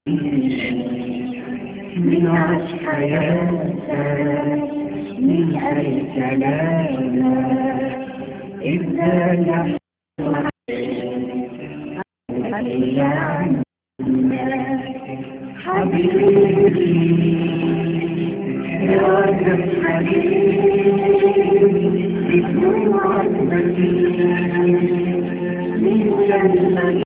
من عش حياتك من أي سلامك إذا يحصل حبيبي يا رب حبيبي بكل رحمتي من جنة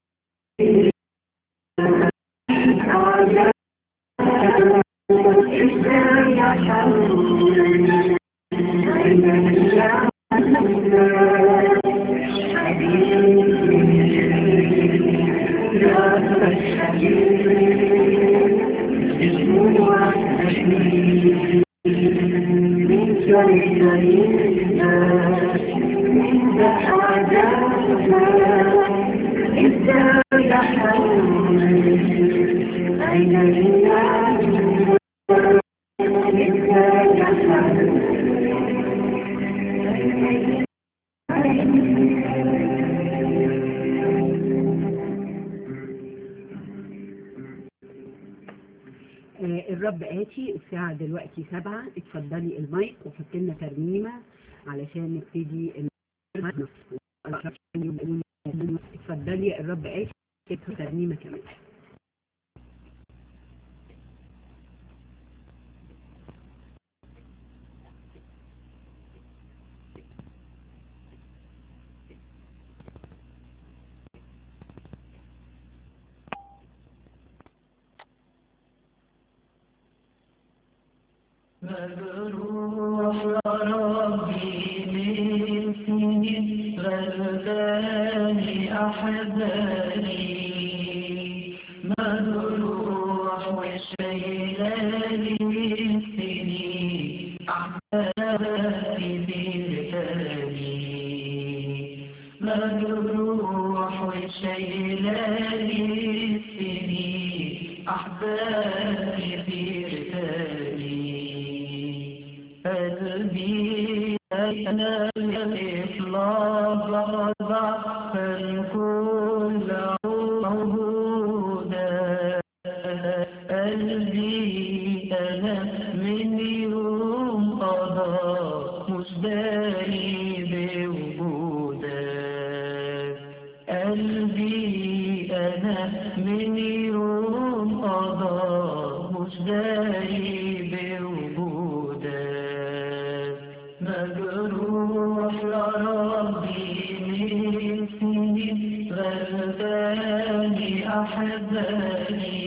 آه، الرب آتي الساعة دلوقتي سبعة اتفضلي المايك وحط لنا ترنيمة علشان نبتدي ال- اتفضلي الرب آتي ادخل ترنيمة كمان مجروح يا ربي من سنين غلباني أحزاني مجروح وشيلاني من سنين أحزاني بلساني مجروح وشيلاني من سنين أحزاني بلساني قلبي أنا الإطلاق ضعفا كل عهودا قلبي أنا من يوم قضى مش داري بوجودك قلبي أنا من يوم قضى مش داري بوجودك مجروح يا ربي من سنين غلباني أحزاني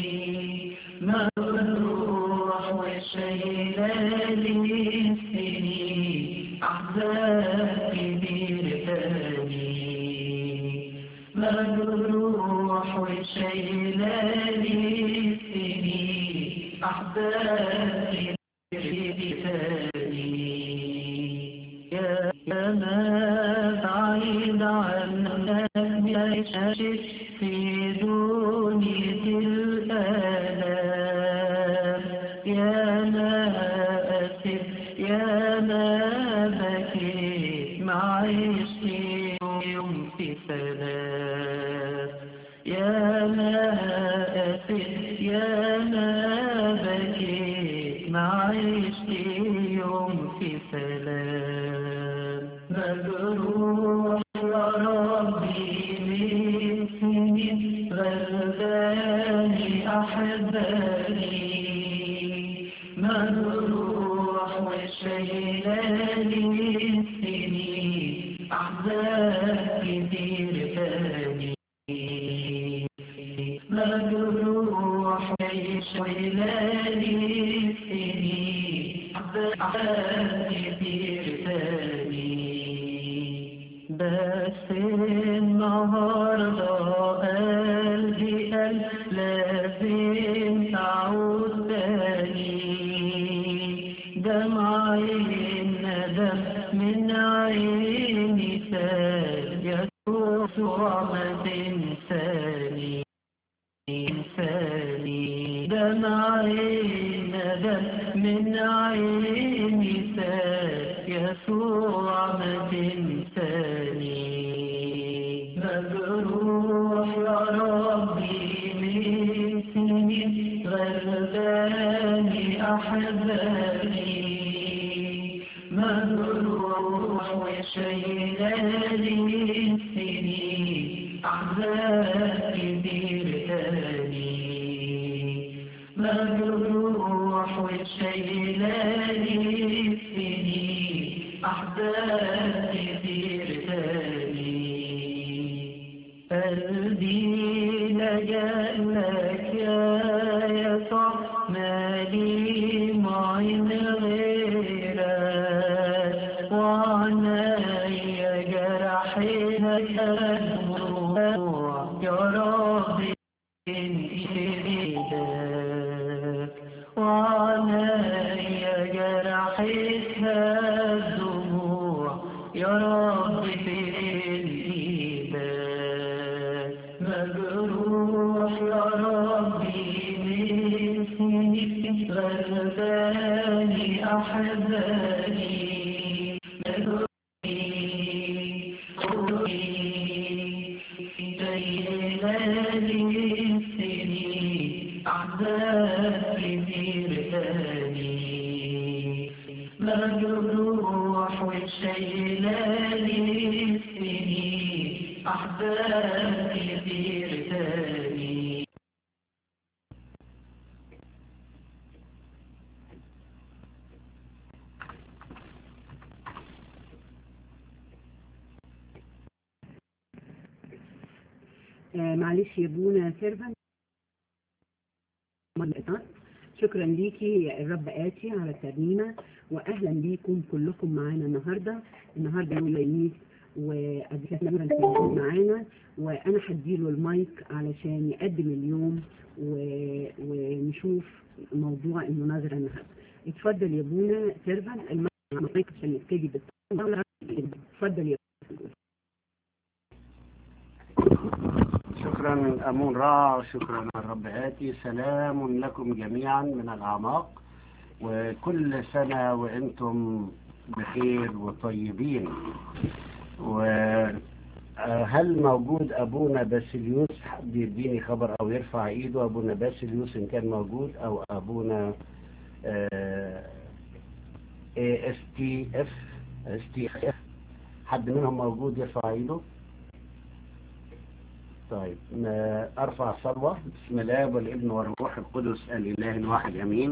مجروح وشيلاني من سنين أحزاني بلساني مجروح وشيلاني من سنين أحزاني بلساني يا ما بعيد عنك بعيش في دنيا الآلام يا ما أسف يا ما بكيت مع عشتي يوم في سلام يا ما أسف يا ما بكيت مع عشتي يوم في سلام مجروح يا ربي من سنين غلباني أحباني مجروح وشيلاني من سنين أحزاني بلساني مجروح وشيلاني من سنين أحزاني بلساني بس النهاردة قلبي قال لازم تعود تاني دمع الندم من عيني سال يسوع ما تنساني إنساني دمع الندم من عيني سال يسوع ما تنساني مجروح يا ربي من سنين أحبني مجروح وشيلاني السنين أحزان كتير تاني مجروح وشيلاني السنين أحزان كتير تاني قلبي لجأ لك يا يسوع مالي معين غيرك وعنايا جرحنا الدموع يا رب انت وعنايا جرحتها الدموع يا رب فين ايدك مجروح يا ربي من سنين غلباني احزاني مجروح وشيلاني السنين أحزان كتير تاني آه، معلش يا بونا سيرفن شكرا ليكي يا الرب آتي على الترنيمة وأهلا بيكم كلكم معانا النهاردة النهاردة يوم الخميس وأديكنا معانا وأنا هديله المايك علشان يقدم اليوم و... ونشوف موضوع المناظرة النهاردة اتفضل يا بونا سيرفن المايك عشان نبتدي بالتفضل اتفضل يا شكرا من أمون را شكرا الرب آتي سلام لكم جميعا من الأعماق وكل سنة وأنتم بخير وطيبين وهل موجود أبونا باسيليوس حد يديني خبر أو يرفع إيده أبونا باسيليوس إن كان موجود أو أبونا اس تي اف اس تي اف حد منهم موجود يرفع إيده طيب ارفع صلوة بسم الله والابن والروح القدس الاله الواحد امين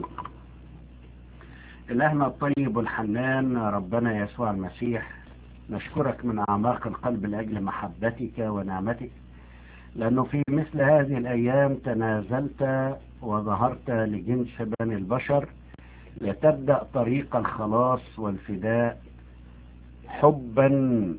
الهنا الطيب الحنان ربنا يسوع المسيح نشكرك من اعماق القلب لاجل محبتك ونعمتك لانه في مثل هذه الايام تنازلت وظهرت لجنس بني البشر لتبدأ طريق الخلاص والفداء حبا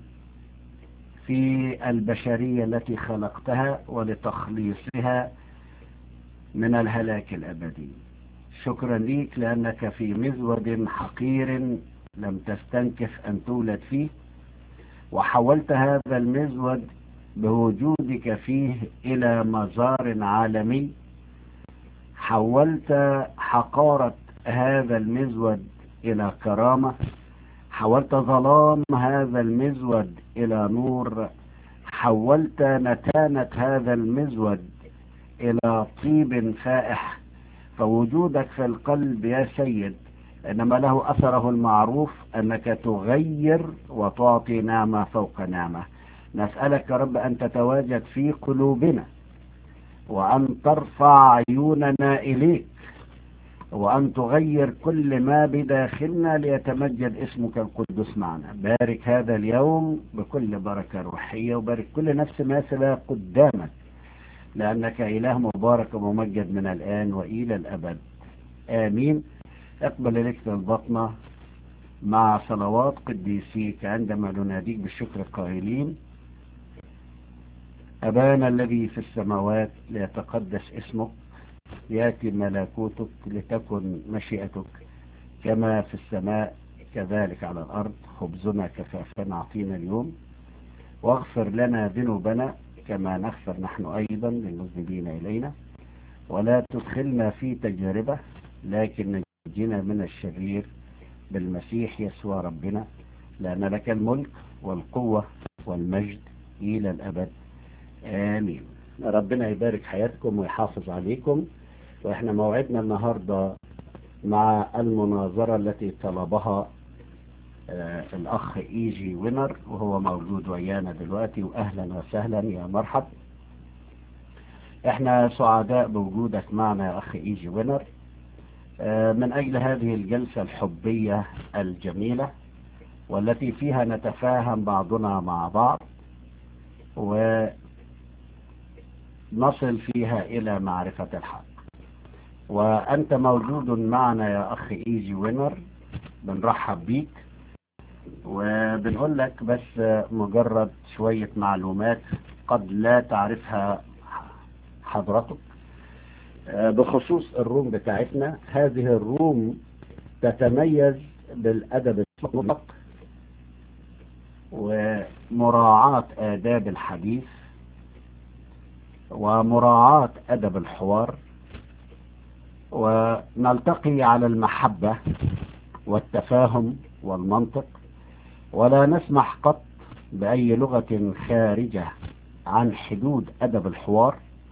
في البشرية التي خلقتها ولتخليصها من الهلاك الأبدي شكرا ليك لأنك في مزود حقير لم تستنكف أن تولد فيه وحولت هذا المزود بوجودك فيه إلى مزار عالمي حولت حقارة هذا المزود إلى كرامة حولت ظلام هذا المزود إلى نور حولت نتانة هذا المزود إلى طيب فائح فوجودك في القلب يا سيد إنما له أثره المعروف أنك تغير وتعطي نعمة فوق نعمة نسألك يا رب أن تتواجد في قلوبنا وأن ترفع عيوننا إليك وأن تغير كل ما بداخلنا ليتمجد اسمك القدس معنا بارك هذا اليوم بكل بركة روحية وبارك كل نفس ماثلة قدامك لأنك إله مبارك وممجد من الآن وإلى الأبد آمين اقبل لك البطنة مع صلوات قديسيك عندما نناديك بالشكر قائلين أبانا الذي في السماوات ليتقدس اسمك ياتي ملكوتك لتكن مشيئتك كما في السماء كذلك على الأرض خبزنا كفافنا أعطينا اليوم واغفر لنا ذنوبنا كما نغفر نحن أيضا للمذنبين إلينا ولا تدخلنا في تجربة لكن نجينا من الشرير بالمسيح يسوع ربنا لأن لك الملك والقوة والمجد إلى الأبد آمين ربنا يبارك حياتكم ويحافظ عليكم واحنا موعدنا النهاردة مع المناظرة التي طلبها آه، الأخ إيجي وينر وهو موجود ويانا دلوقتي وأهلا وسهلا يا مرحب احنا سعداء بوجودك معنا يا أخ إيجي وينر آه، من أجل هذه الجلسة الحبية الجميلة والتي فيها نتفاهم بعضنا مع بعض ونصل فيها إلى معرفة الحق وأنت موجود معنا يا أخ إيجي وينر بنرحب بيك وبنقول لك بس مجرد شوية معلومات قد لا تعرفها حضرتك بخصوص الروم بتاعتنا هذه الروم تتميز بالأدب المطلق ومراعاة آداب الحديث ومراعاة أدب الحوار ونلتقي على المحبة والتفاهم والمنطق ولا نسمح قط بأي لغة خارجة عن حدود أدب الحوار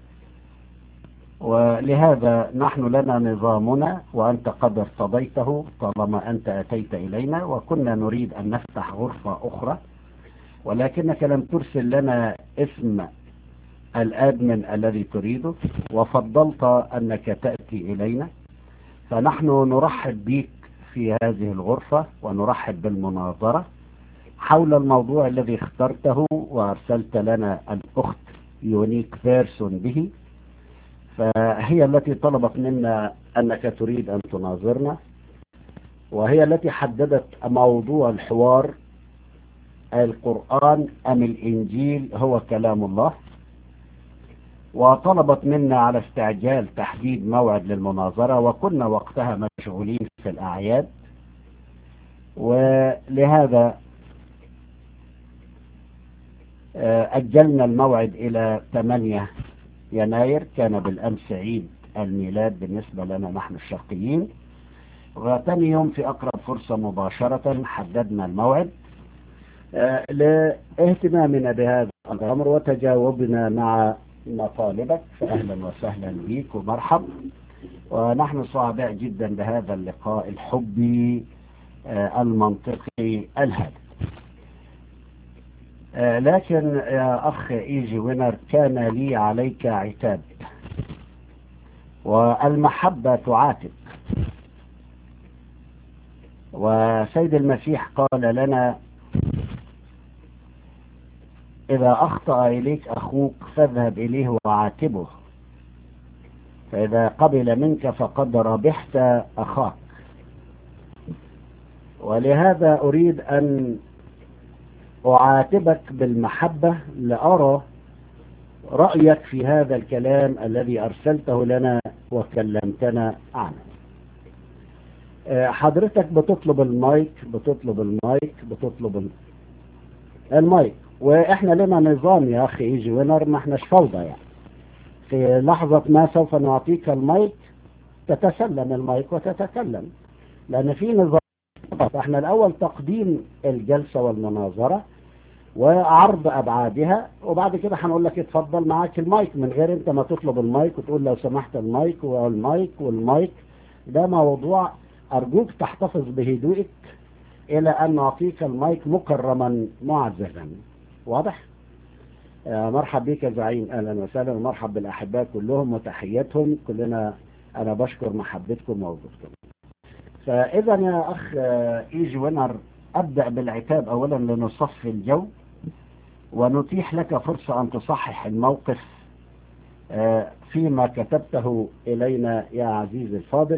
ولهذا نحن لنا نظامنا وأنت قد ارتضيته طالما أنت أتيت إلينا وكنا نريد أن نفتح غرفة أخرى ولكنك لم ترسل لنا اسم الادمن الذي تريده وفضلت أنك تأتي إلينا فنحن نرحب بك في هذه الغرفة ونرحب بالمناظرة حول الموضوع الذي اخترته وأرسلت لنا الأخت يونيك بيرسون به فهي التي طلبت منا أنك تريد أن تناظرنا وهي التي حددت موضوع الحوار القرآن أم الإنجيل هو كلام الله وطلبت منا على استعجال تحديد موعد للمناظرة وكنا وقتها مشغولين في الأعياد ولهذا أجلنا الموعد إلى 8 يناير كان بالأمس عيد الميلاد بالنسبة لنا نحن الشرقيين وثاني يوم في أقرب فرصة مباشرة حددنا الموعد لاهتمامنا بهذا الأمر وتجاوبنا مع مطالبك فأهلا وسهلا بك ومرحب ونحن سعداء جدا بهذا اللقاء الحبي المنطقي الهادف لكن يا أخ إيجي وينر كان لي عليك عتاب والمحبة تعاتب وسيد المسيح قال لنا إذا أخطأ إليك أخوك فاذهب إليه وعاتبه فإذا قبل منك فقد ربحت أخاك ولهذا أريد أن أعاتبك بالمحبة لأرى رأيك في هذا الكلام الذي أرسلته لنا وكلمتنا عنه حضرتك بتطلب المايك بتطلب المايك بتطلب المايك واحنا لنا نظام يا اخي يجي وينر ما احناش فوضى يعني في لحظة ما سوف نعطيك المايك تتسلم المايك وتتكلم لان في نظام احنا الاول تقديم الجلسة والمناظرة وعرض ابعادها وبعد كده هنقول لك اتفضل معاك المايك من غير انت ما تطلب المايك وتقول لو سمحت المايك والمايك والمايك ده موضوع ارجوك تحتفظ بهدوئك الى ان نعطيك المايك مكرما معززا واضح آه مرحب بك يا زعيم اهلا وسهلا ومرحب بالاحباء كلهم وتحياتهم كلنا انا بشكر محبتكم ووجودكم فاذا يا اخ آه ايجي وينر ابدا بالعتاب اولا لنصفي الجو ونتيح لك فرصة ان تصحح الموقف آه فيما كتبته الينا يا عزيزي الفاضل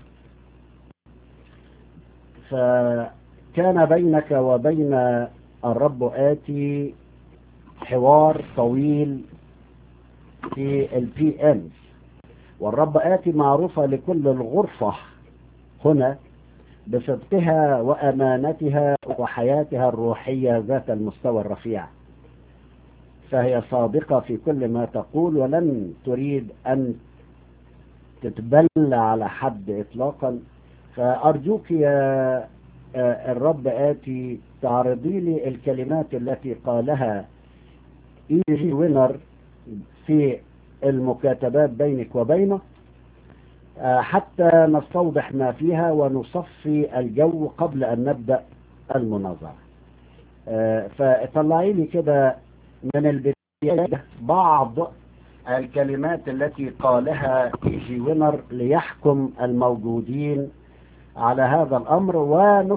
فكان بينك وبين الرب آتي حوار طويل في البي ام والرب آتي معروفة لكل الغرفة هنا بصدقها وأمانتها وحياتها الروحية ذات المستوى الرفيع فهي صادقة في كل ما تقول ولن تريد أن تتبلى على حد إطلاقا فأرجوك يا الرب آتي تعرضي لي الكلمات التي قالها إيجي وينر في المكاتبات بينك وبينه آه، حتى نستوضح ما فيها ونصفي الجو قبل أن نبدأ المناظرة آه، فطلعي لي كده من البداية بعض الكلمات التي قالها إيجي وينر ليحكم الموجودين على هذا الأمر ونتيح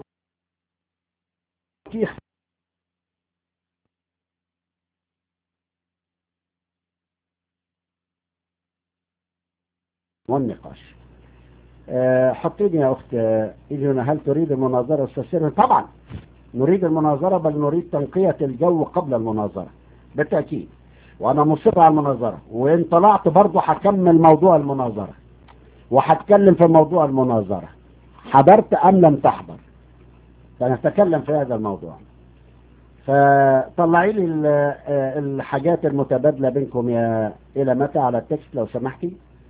والنقاش آه، حطيني يا أخت إيجينا هل تريد المناظرة أستاذ طبعا نريد المناظرة بل نريد تنقية الجو قبل المناظرة بالتأكيد وأنا مصر على المناظرة وإن طلعت برضه هكمل موضوع المناظرة وهتكلم في موضوع المناظرة حضرت أم لم تحضر سنتكلم في هذا الموضوع فطلعي لي ال- آه، الحاجات المتبادلة بينكم يا إلى متى على التكست لو سمحتي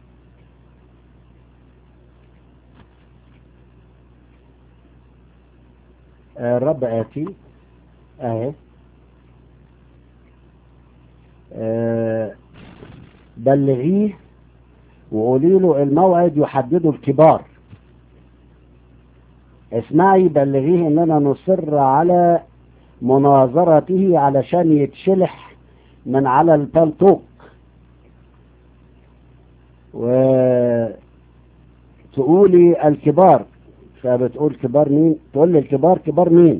آه، الرب آتي أهي آه، بلغيه وقولي له الموعد يحدده الكبار اسمعي بلغيه اننا نصر على مناظرته علشان يتشلح من على البلتوك وتقولي الكبار فبتقول كبار مين تقول لي الكبار كبار مين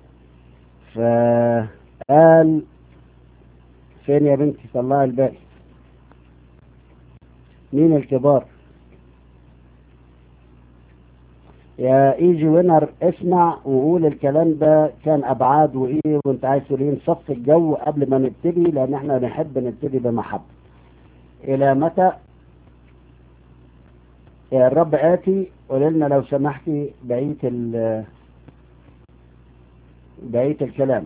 فقال فين يا بنتي طلعي الباقي مين الكبار يا ايجي وينر اسمع وقول الكلام ده كان ابعاد وايه وانت عايز تقول ايه نصف الجو قبل ما نبتدي لان احنا نحب نبتدي بمحبه الى متى يا الرب آتي قول لنا لو سمحتي بقية ال بقية الكلام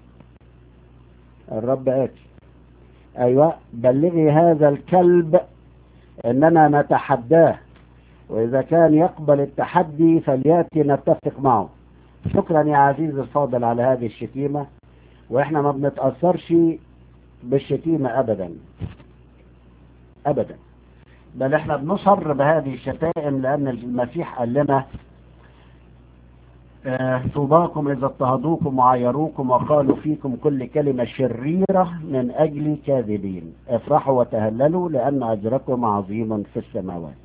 الرب آتي أيوة بلغي هذا الكلب إننا نتحداه وإذا كان يقبل التحدي فليأتي نتفق معه شكرا يا عزيز الفاضل على هذه الشتيمة وإحنا ما بنتأثرش بالشتيمة أبدا أبدا بل احنا بنصر بهذه الشتائم لأن المسيح قال لنا آه، طوباكم إذا اضطهدوكم وعايروكم وقالوا فيكم كل كلمة شريرة من أجل كاذبين افرحوا وتهللوا لأن أجركم عظيم في السماوات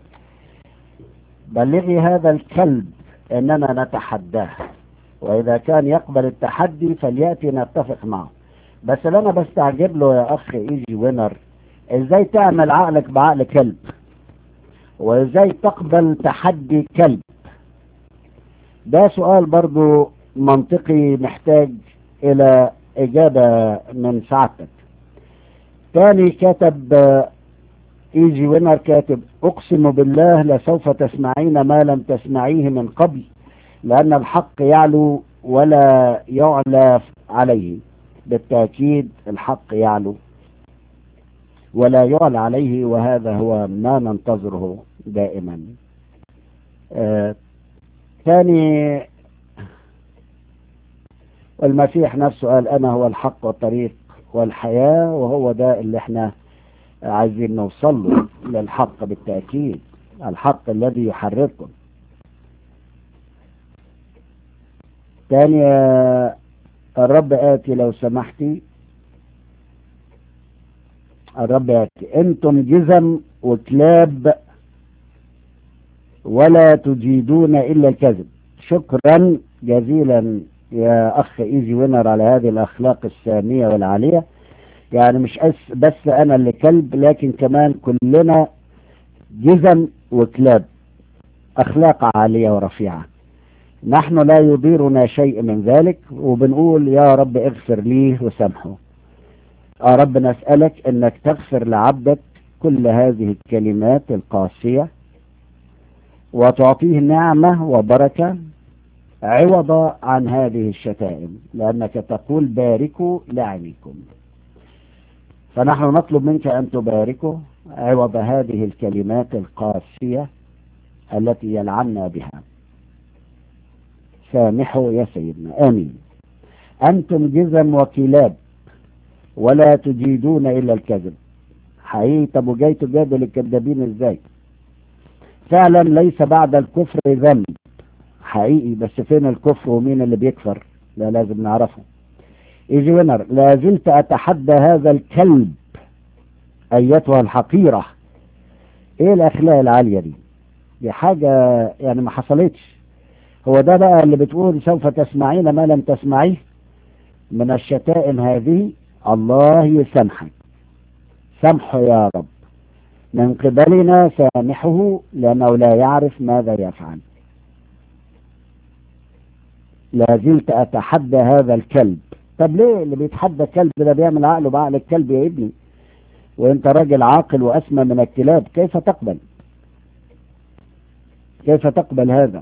بلغي هذا الكلب أننا نتحداه وإذا كان يقبل التحدي فليأتي نتفق معه بس اللي أنا بستعجب له يا أخ إيجي وينر إزاي تعمل عقلك بعقل كلب وإزاي تقبل تحدي كلب ده سؤال برضو منطقي محتاج إلى إجابة من سعادتك تاني كتب آه، إيجي وينر كاتب أقسم بالله لسوف تسمعين ما لم تسمعيه من قبل لأن الحق يعلو ولا يعلى عليه بالتأكيد الحق يعلو ولا يعلى عليه وهذا هو ما ننتظره دائما آه، ثاني المسيح نفسه قال أنا هو الحق والطريق والحياة وهو ده اللي احنا عايزين نوصل له للحق بالتأكيد الحق الذي يحرركم ثاني آه، الرب آتي لو سمحتي الرب يأتي انتم جزم وكلاب ولا تجيدون الا الكذب شكرا جزيلا يا اخ ايجي وينر على هذه الاخلاق السامية والعالية يعني مش أس- بس انا اللي كلب لكن كمان كلنا جزم وكلاب اخلاق عالية ورفيعة نحن لا يضيرنا شيء من ذلك وبنقول يا رب اغفر لي وسامحه يا رب نسألك انك تغفر لعبدك كل هذه الكلمات القاسية وتعطيه نعمة وبركة عوض عن هذه الشتائم لأنك تقول باركوا لعنيكم فنحن نطلب منك أن تباركوا عوض هذه الكلمات القاسية التي يلعنا بها سامحوا يا سيدنا آمين أنتم جزم وكلاب ولا تجيدون إلا الكذب حقيقي طب وجاي تجادل الكذابين ازاي فعلا ليس بعد الكفر ذنب حقيقي بس فين الكفر ومين اللي بيكفر لا لازم نعرفه ايجي وينر لا زلت اتحدى هذا الكلب ايتها الحقيرة ايه الاخلاق العالية دي دي حاجة يعني ما حصلتش هو ده بقى اللي بتقول سوف تسمعين ما لم تسمعيه من الشتائم هذه الله يسامحك سامحه يا رب من قبلنا سامحه لأنه لا يعرف ماذا يفعل لا زلت أتحدى هذا الكلب طب ليه اللي بيتحدى الكلب ده بيعمل عقله بعقل الكلب يا ابني وانت راجل عاقل وأسمى من الكلاب كيف تقبل كيف تقبل هذا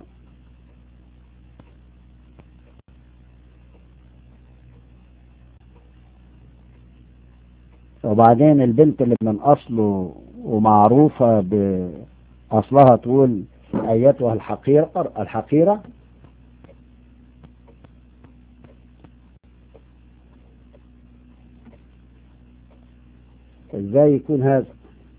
وبعدين البنت اللي من أصله ومعروفة بأصلها تقول أيتها الحقيرة الحقيرة ازاي يكون هذا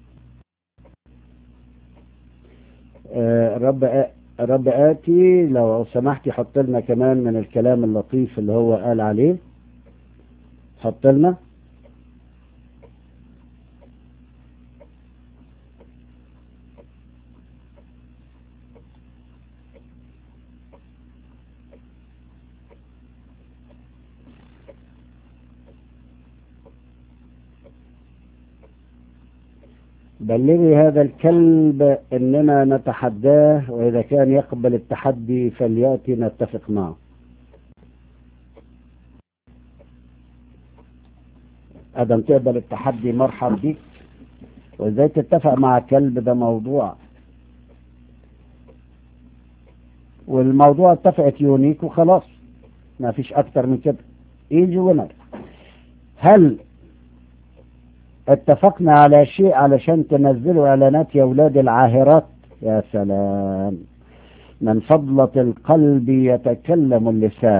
آه، رب آ... رب آتي لو سمحتي حط لنا كمان من الكلام اللطيف اللي هو قال عليه حط لنا بلغي هذا الكلب اننا نتحداه واذا كان يقبل التحدي فلياتي نتفق معه ادم تقبل التحدي مرحب بك وازاي تتفق مع كلب ده موضوع والموضوع اتفقت يونيك وخلاص ما فيش اكتر من كده يجي وينر هل اتفقنا على شيء علشان تنزلوا اعلانات يا اولاد العاهرات يا سلام من فضلة القلب يتكلم اللسان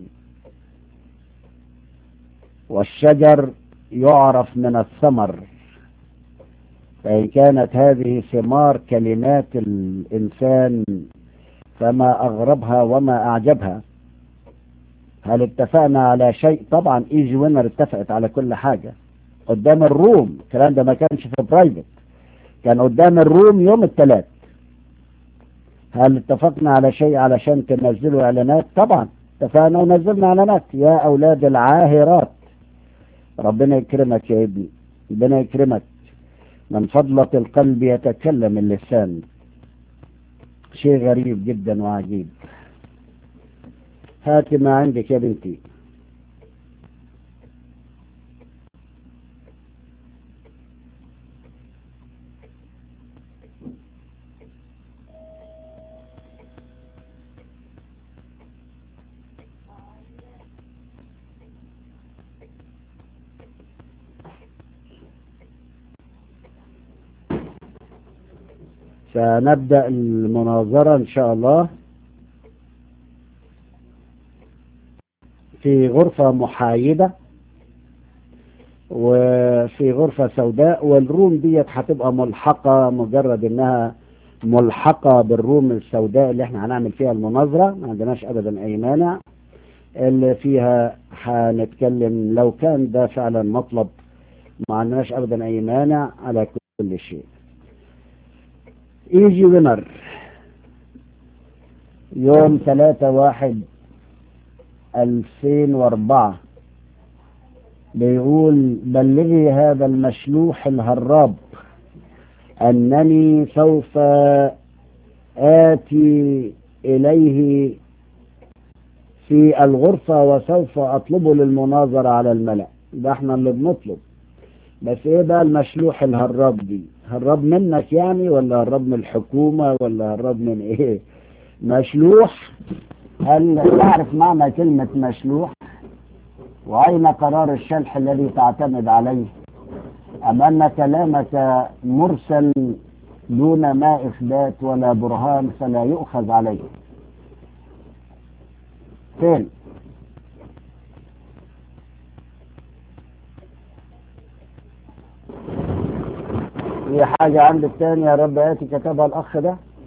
والشجر يعرف من الثمر فإن كانت هذه ثمار كلمات الإنسان فما أغربها وما أعجبها هل اتفقنا على شيء طبعا ايجي وينر اتفقت على كل حاجة قدام الروم الكلام ده ما كانش في برايفت كان قدام الروم يوم الثلاث هل اتفقنا على شيء علشان تنزلوا اعلانات طبعا اتفقنا ونزلنا اعلانات يا اولاد العاهرات ربنا يكرمك يا ابني ربنا يكرمك من فضلة القلب يتكلم اللسان شيء غريب جدا وعجيب هات ما عندك يا بنتي سنبدأ المناظرة إن شاء الله في غرفة محايدة وفي غرفة سوداء والروم ديت هتبقى ملحقة مجرد انها ملحقة بالروم السوداء اللي احنا هنعمل فيها المناظرة ما عندناش ابدا اي مانع اللي فيها هنتكلم لو كان ده فعلا مطلب ما عندناش ابدا اي مانع على كل شيء ايجي وينر يوم ثلاثة واحد الفين واربعة بيقول بلغي هذا المشلوح الهراب أنني سوف آتي إليه في الغرفة وسوف أطلبه للمناظرة على الملأ ده احنا اللي بنطلب بس ايه بقى المشلوح الهراب دي هراب منك يعني ولا هراب من الحكومة ولا هراب من ايه مشلوح هل تعرف معنى كلمة مشلوح وأين قرار الشلح الذي تعتمد عليه أم أن كلامك مرسل دون ما إثبات ولا برهان فلا يؤخذ عليه فين في حاجة عندك تاني يا رب آتي كتبها الأخ ده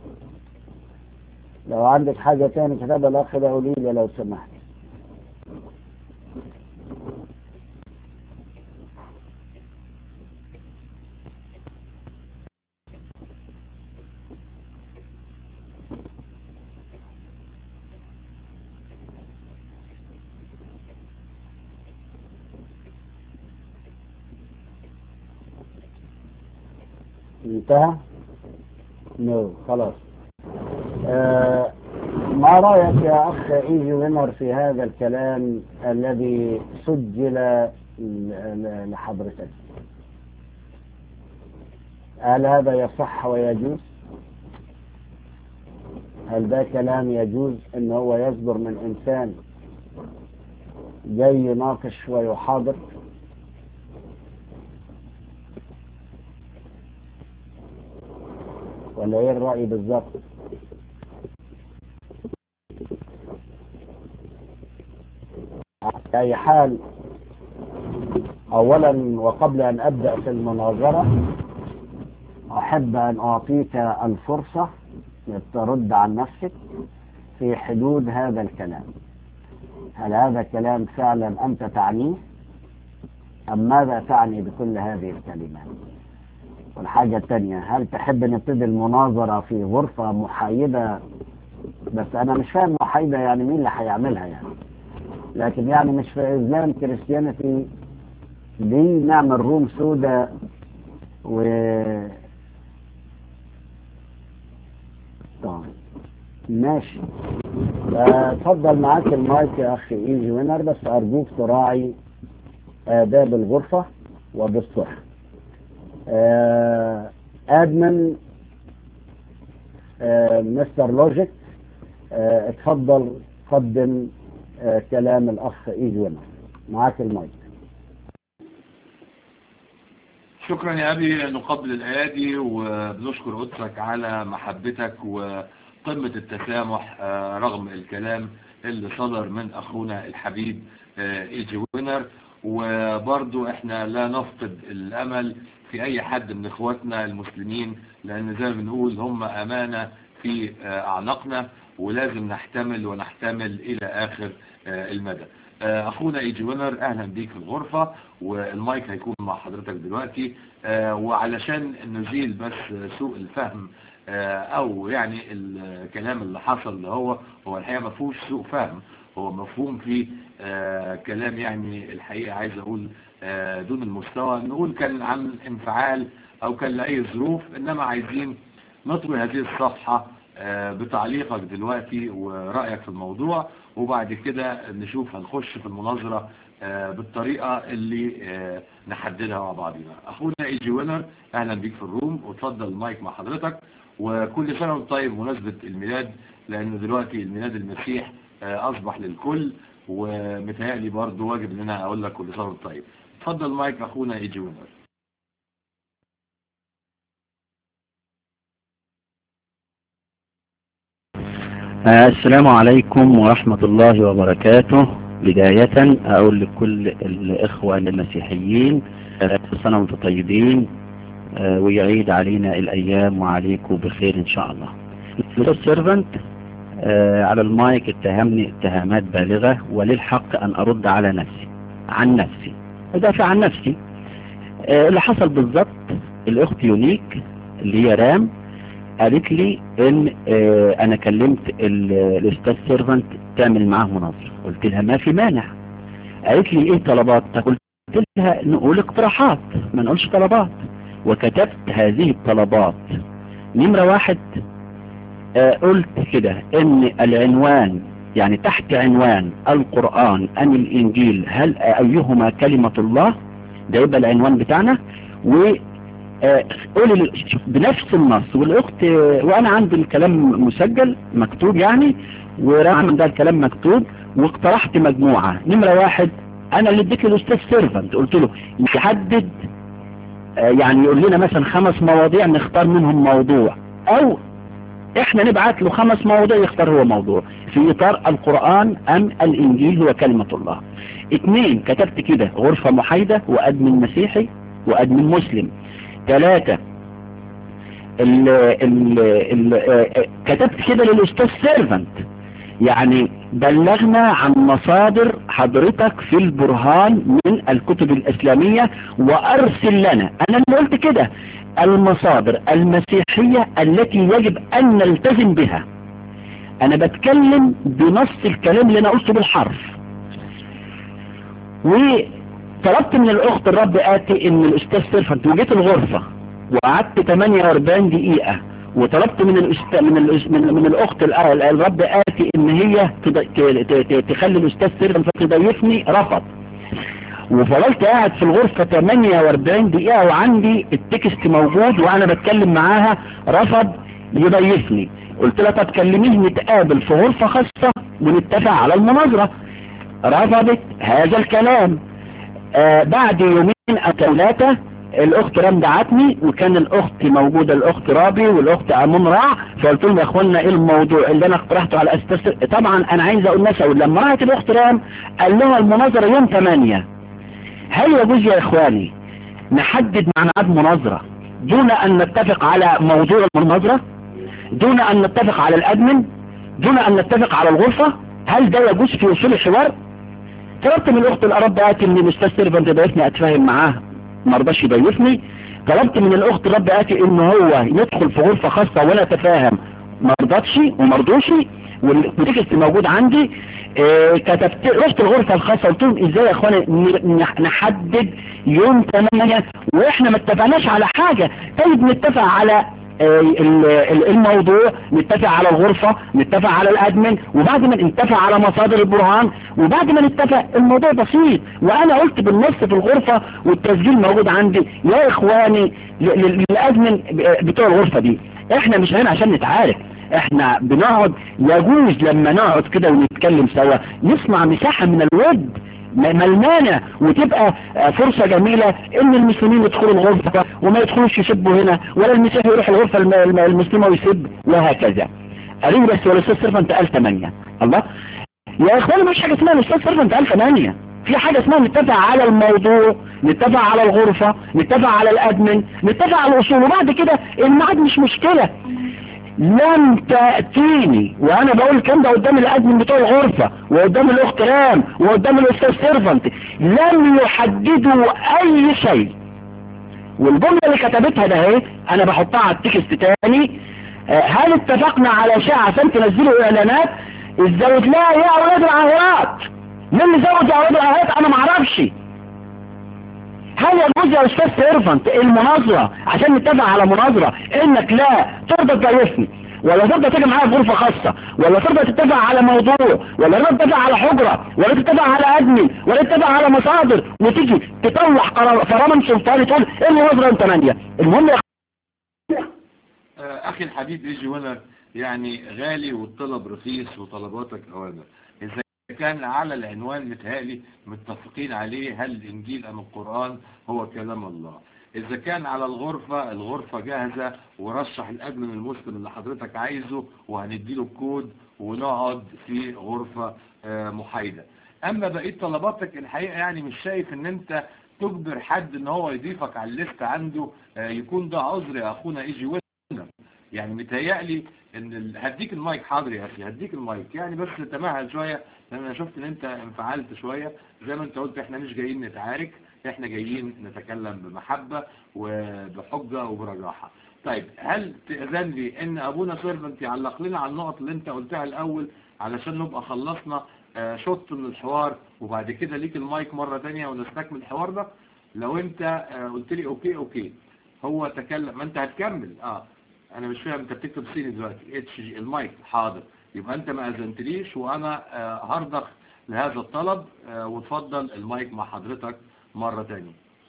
لو عندك حاجة تاني كتابة الأخ ده قولي لي لو سمحت انتهى نو خلاص آه ما رأيك يا أخ إيجي وينر في هذا الكلام الذي سجل ل- ل- لحضرتك هل هذا يصح ويجوز هل ده كلام يجوز ان هو يصدر من انسان جاي يناقش ويحاضر ولا ايه الرأي بالظبط على اي حال اولا وقبل ان ابدأ في المناظرة احب ان اعطيك الفرصة لترد عن نفسك في حدود هذا الكلام هل هذا كلام فعلا انت تعنيه ام ماذا تعني بكل هذه الكلمات والحاجة الثانية هل تحب نبتدي المناظرة في غرفة محايدة بس أنا مش فاهم محايدة يعني مين اللي هيعملها يعني لكن يعني مش في إسلام كريستيانيتي ليه نعمل روم سودا و طيب ماشي اتفضل معاك المايك يا أخي إيجي وينر بس أرجوك تراعي آداب الغرفة وبالصحة آه، ادمن آه، مستر لوجيك آه، اتفضل قدم آه، كلام الاخ ايجي وينر معاك المايك شكرا يا أبي نقبل الأيادي وبنشكر قدسك على محبتك وقمة التسامح آه، رغم الكلام اللي صدر من أخونا الحبيب آه، إيجي وينر وبرضو احنا لا نفقد الأمل في أي حد من إخواتنا المسلمين لأن زي ما بنقول هم أمانة في آه، أعناقنا ولازم نحتمل ونحتمل إلى آخر آه، المدى آه، أخونا إيجي وينر أهلا بيك في الغرفة والمايك هيكون مع حضرتك دلوقتي آه، وعلشان نزيل بس سوء الفهم آه، او يعني الكلام اللي حصل اللي هو هو الحقيقة ما فيهوش سوء فهم هو مفهوم فيه آه، كلام يعني الحقيقة عايز اقول آه، دون المستوى نقول كان عن انفعال او كان لأي ظروف انما عايزين نطوي هذه الصفحة آه، بتعليقك دلوقتي ورأيك في الموضوع وبعد كده نشوف هنخش في المناظرة آه، بالطريقة اللي آه، نحددها مع بعضنا اخونا ايجي وينر اهلا بيك في الروم وتفضل المايك مع حضرتك وكل سنة وانت طيب بمناسبة الميلاد لان دلوقتي الميلاد المسيح آه، اصبح للكل ومتهيألي برضه واجب ان انا اقول لك كل سنة وانت طيب اتفضل المايك اخونا ايجي وينر السلام عليكم ورحمة الله وبركاته بداية أقول لكل الإخوة المسيحيين آه، كل سنة وانتم طيبين آه، ويعيد علينا الأيام وعليكم بخير إن شاء الله السيرفنت على المايك اتهمني اتهامات بالغة وللحق أن أرد على نفسي عن نفسي أدافع عن نفسي آه، اللي حصل بالضبط الأخت يونيك اللي هي رام قالت لي ان آه انا كلمت ال- الاستاذ سيرفنت تعمل معاه مناظرة قلت لها ما في مانع قالت لي ايه طلباتك قلت لها نقول اقتراحات ما نقولش طلبات وكتبت هذه الطلبات نمرة واحد آه قلت كده ان العنوان يعني تحت عنوان القرآن ام الانجيل هل ايهما كلمة الله ده يبقى العنوان بتاعنا و آه، قولي لل- شوف، بنفس النص والاخت آه، وانا عندي الكلام مسجل مكتوب يعني ورام عندها الكلام مكتوب واقترحت مجموعة نمرة واحد انا اللي اديت للاستاذ سيرفنت قلت له يحدد آه، يعني يقول لنا مثلا خمس مواضيع نختار منهم موضوع او احنا نبعت له خمس مواضيع يختار هو موضوع في اطار القرآن ام الانجيل هو كلمة الله اتنين كتبت كده غرفة محايدة وادمن مسيحي وادمن مسلم ثلاثة ال ال ال آه، كتبت كده للاستاذ سيرفنت يعني بلغنا عن مصادر حضرتك في البرهان من الكتب الاسلامية وارسل لنا انا اللي قلت كده المصادر المسيحية التي يجب ان نلتزم بها انا بتكلم بنص الكلام اللي انا قلته بالحرف وطلبت من الاخت الرب اتي ان الاستاذ سيرفنت وجيت الغرفة وقعدت 48 دقيقة وطلبت من الأست... من الأس... من, من الاخت ال- ال- الرب اتي ان هي تض... ت... ت... ت... تخلي الاستاذ سيرفنت تضيفني رفض وفضلت قاعد في الغرفة 48 دقيقة وعندي التكست موجود وانا بتكلم معاها رفض يضيفني قلت لها طب كلميه نتقابل في غرفة خاصة ونتفق على المناظرة رفضت هذا الكلام آه بعد يومين او ثلاثة الاخت رام دعتني وكان الاخت موجودة الاخت رابي والاخت امون رع فقلت لهم يا اخوانا ايه الموضوع اللي انا اقترحته على اساس طبعا انا عايز اقول ناس اقول لما راحت الاخت رام قال لها المناظرة يوم 8 هل يجوز يا اخواني نحدد ميعاد مناظرة دون ان نتفق على موضوع المناظرة دون ان نتفق على الادمن دون ان نتفق على الغرفة هل ده يجوز في وصول الحوار طلبت من الاخت الارب اتي ان الاستاذ سيرفنت يضيفني اتفاهم معاه ما رضاش يضيفني طلبت من الاخت الرب اتي ان هو يدخل في غرفة خاصة ولا اتفاهم ما رضتش وما رضوش والتكست موجود عندي اه كتبت رحت الغرفة الخاصة قلت لهم ازاي يا اخواني ن- نح- نحدد يوم 8 واحنا ما اتفقناش على حاجة طيب نتفق على آه، ال- ال- الموضوع نتفق على الغرفة نتفق على الادمن وبعد ما نتفق على مصادر البرهان وبعد ما نتفق الموضوع بسيط وانا قلت بالنص في الغرفة والتسجيل موجود عندي يا اخواني ل- ل- للادمن بتوع الغرفة دي احنا مش هنا عشان نتعارك احنا بنقعد يجوز لما نقعد كده ونتكلم سوا نسمع مساحة من الود ما ما المانع وتبقى آه، فرصة جميلة ان المسلمين يدخلوا الغرفة وما يدخلوش يسبوا هنا ولا المسيحي يروح الغرفة الم- الم- المسلمة ويسب وهكذا قالوا لي بس ولا استاذ سيرفنت قال 8 الله يا اخواني مش حاجة اسمها الاستاذ سيرفنت قال 8 في حاجة اسمها نتفق على الموضوع نتفق على الغرفة نتفق على الادمن نتفق على الاصول وبعد كده الميعاد مش مشكلة لم تأتيني وانا بقول الكلام ده قدام الادمن بتوع الغرفة وقدام الاخت رام وقدام الاستاذ سيرفنت لم يحددوا اي شيء والجملة اللي كتبتها ده اهي انا بحطها على التكست تاني آه، هل اتفقنا على شيء عشان تنزلوا اعلانات الزوج لا يا اولاد العهرات مين اللي زود يا اولاد العهرات انا معرفش هل يجوز يا استاذ سيرفنت المناظرة عشان نتفق على مناظرة انك لا ترضى تضيفني ولا ترضى تيجي معايا في غرفة خاصة ولا ترضى تتفق على موضوع ولا ترضى تتفق على حجرة ولا تتفق على ادمي ولا تتفق على مصادر وتيجي تطلع قرار فرمان سلطاني تقول ايه المناظرة انت مانية المهم يا آه، أخي الحبيب يجي هنا يعني غالي والطلب رخيص وطلباتك أوامر إذا كان على العنوان متهالي متفقين عليه هل الإنجيل أم القرآن هو كلام الله إذا كان على الغرفة الغرفة جاهزة ورشح الأدمن المسلم اللي حضرتك عايزه وهنديله الكود ونقعد في غرفة آه، محايدة أما بقية طلباتك الحقيقة يعني مش شايف إن أنت تجبر حد إن هو يضيفك على الليست عنده آه، يكون ده عذر يا أخونا إيجي ويلنم يعني متهيألي ان ال... هديك المايك حاضر يا اخي هديك المايك يعني بس تمهل شوية لان انا شفت ان انت انفعلت شوية زي ما انت قلت احنا مش جايين نتعارك احنا جايين نتكلم بمحبة وبحجة وبرجاحة طيب هل تأذن لي ان ابونا سيرفنت يعلق لنا على النقط اللي انت قلتها الاول علشان نبقى خلصنا آه، شوط من الحوار وبعد كده ليك المايك مرة تانية ونستكمل الحوار ده لو انت آه، قلت لي اوكي اوكي هو تكلم ما انت هتكمل اه انا مش فاهم انت بتكتب صيني دلوقتي اتش جي المايك حاضر يبقى انت ما اذنتليش وانا آه، هرضخ لهذا الطلب آه، وتفضل المايك مع حضرتك مرة تانية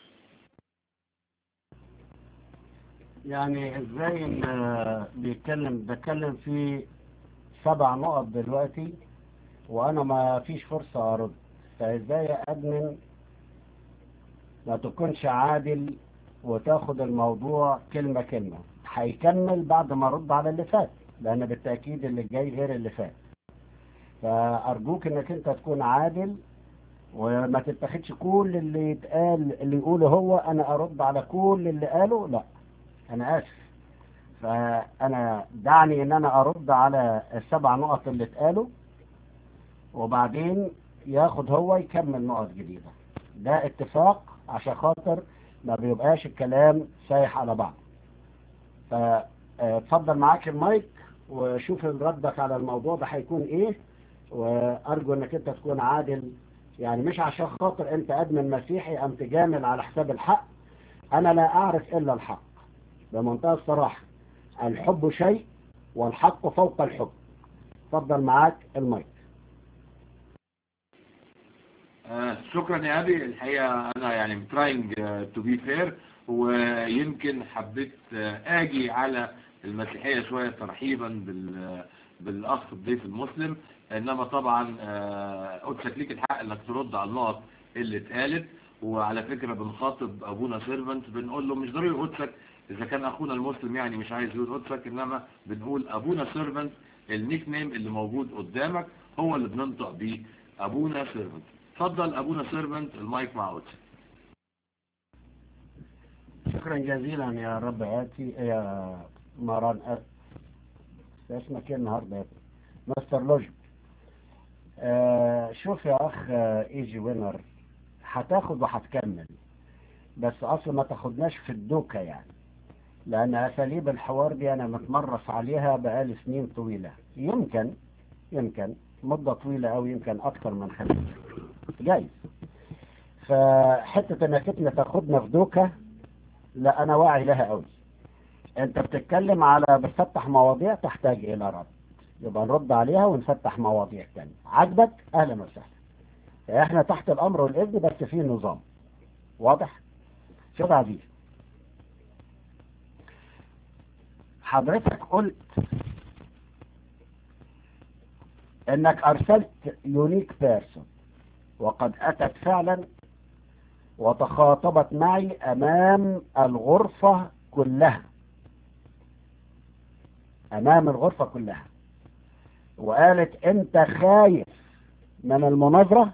يعني ازاي ان بيتكلم بتكلم في سبع نقط دلوقتي وانا ما فيش فرصة ارد فازاي ادمن ما تكونش عادل وتاخد الموضوع كلمة كلمة هيكمل بعد ما ارد على اللي فات لان بالتأكيد اللي جاي غير اللي فات فارجوك انك انت تكون عادل وما تتخدش كل اللي يتقال اللي يقوله هو انا ارد على كل اللي قاله لا انا اسف فأنا دعني إن أنا أرد على السبع نقط اللي اتقالوا وبعدين ياخد هو يكمل نقط جديدة ده اتفاق عشان خاطر ما بيبقاش الكلام سايح على بعض فاتفضل معاك المايك وشوف ردك على الموضوع ده هيكون ايه وارجو انك انت تكون عادل يعني مش عشان خاطر انت ادمن مسيحي ام تجامل على حساب الحق انا لا اعرف الا الحق بمنتهى الصراحة الحب شيء والحق فوق الحب اتفضل معاك المايك آه شكرا يا ابي الحقيقه انا يعني trying تو بي فير ويمكن حبيت آه اجي على المسيحيه شويه ترحيبا بال بالاخ الضيف المسلم انما طبعا آه قلت ليك الحق انك ترد على النقط اللي اتقالت وعلى فكره بنخاطب ابونا سيرفنت بنقول له مش ضروري قدسك اذا كان اخونا المسلم يعني مش عايز يقول قدسك انما بنقول ابونا سيرفنت النيك نيم اللي موجود قدامك هو اللي بننطق بيه ابونا سيرفنت اتفضل ابونا سيرفنت المايك مع قدسك شكرا جزيلا يا رب آتي يا ماران أ... اسمك ايه النهارده يا ابني؟ مستر لوجيك آه شوف يا اخ آه ايجي وينر هتاخد وهتكمل بس اصلا ما تاخدناش في الدوكة يعني لان اساليب الحوار دي انا متمرس عليها بقالي سنين طويلة يمكن يمكن مدة طويلة او يمكن اكتر من خمس جايز فحتة انك انت تاخدنا في دوكة لا انا واعي لها قوي انت بتتكلم على بتفتح مواضيع تحتاج الى رد يبقى نرد عليها ونفتح مواضيع تانية عجبك اهلا وسهلا احنا تحت الامر والاذن بس في نظام واضح شوف عزيز حضرتك قلت انك ارسلت يونيك بيرسون وقد اتت فعلا وتخاطبت معي امام الغرفة كلها امام الغرفة كلها وقالت انت خايف من المناظرة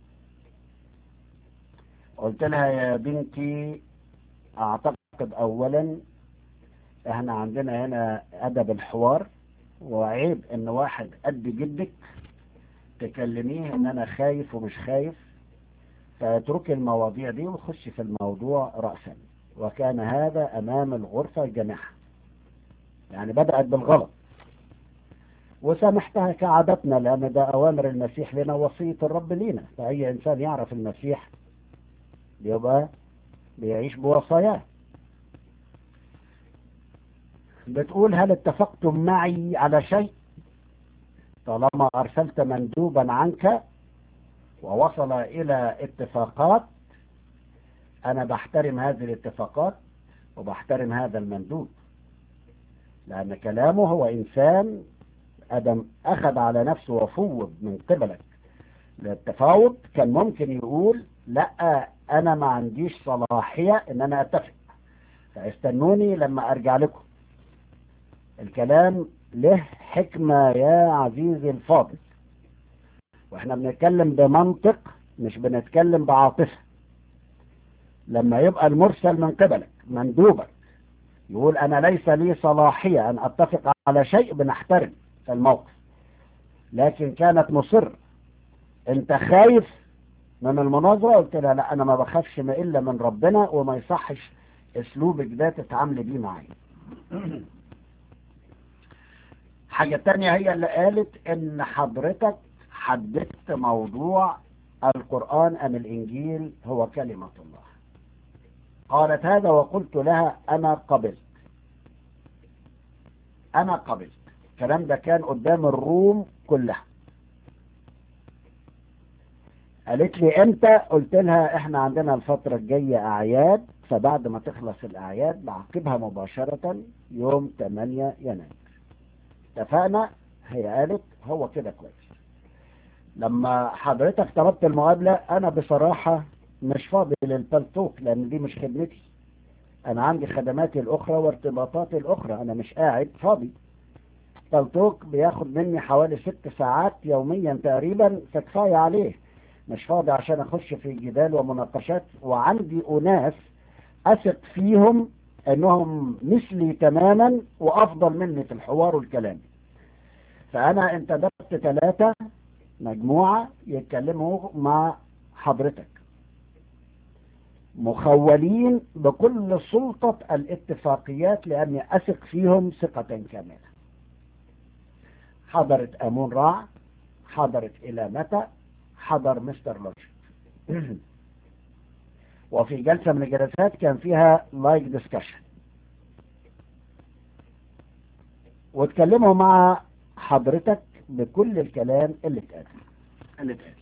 قلت لها يا بنتي اعتقد اولا احنا عندنا هنا ادب الحوار وعيب ان واحد قد جدك تكلميه ان انا خايف ومش خايف فاترك المواضيع دي وخش في الموضوع رأسا وكان هذا امام الغرفة جميعها يعني بدأت بالغلط وسامحتها كعادتنا لأن ده أوامر المسيح لنا وصية الرب لينا فأي إنسان يعرف المسيح يبقى بيعيش بوصاياه بتقول هل اتفقتم معي على شيء طالما أرسلت مندوبا عنك ووصل إلى اتفاقات أنا بحترم هذه الاتفاقات وبحترم هذا المندوب لأن كلامه هو إنسان أدم أخذ على نفسه وفوض من قبلك للتفاوض كان ممكن يقول لا أنا ما عنديش صلاحية إن أنا أتفق فاستنوني لما أرجع لكم الكلام له حكمة يا عزيزي الفاضل واحنا بنتكلم بمنطق مش بنتكلم بعاطفة لما يبقى المرسل من قبلك مندوبك يقول انا ليس لي صلاحية ان اتفق على شيء بنحترم في الموقف لكن كانت مصر انت خايف من المناظرة قلت لها لا انا ما بخافش ما الا من ربنا وما يصحش اسلوبك ده تتعاملي بيه معايا حاجة تانية هي اللي قالت ان حضرتك حددت موضوع القرآن ام الانجيل هو كلمة الله قالت هذا وقلت لها انا قبلت انا قبلت الكلام ده كان قدام الروم كلها قالت لي امتى قلت لها احنا عندنا الفترة الجاية اعياد فبعد ما تخلص الاعياد بعقبها مباشرة يوم 8 يناير اتفقنا هي قالت هو كده كويس لما حضرتك طلبت المقابلة انا بصراحة مش فاضي للبلتوك لان دي مش خدمتي انا عندي خدماتي الاخرى وارتباطاتي الاخرى انا مش قاعد فاضي بلتوك بياخد مني حوالي ست ساعات يوميا تقريبا فكفاية عليه مش فاضي عشان اخش في جدال ومناقشات وعندي اناس اثق فيهم انهم مثلي تماما وافضل مني في الحوار والكلام فانا انتدبت ثلاثة مجموعة يتكلموا مع حضرتك مخولين بكل سلطة الاتفاقيات لاني اثق فيهم ثقة كاملة حضرت امون راع حضرت الى متى حضر مستر لوجيك وفي جلسة من الجلسات كان فيها لايك ديسكشن واتكلموا مع حضرتك بكل الكلام اللي اتقال اللي اتقال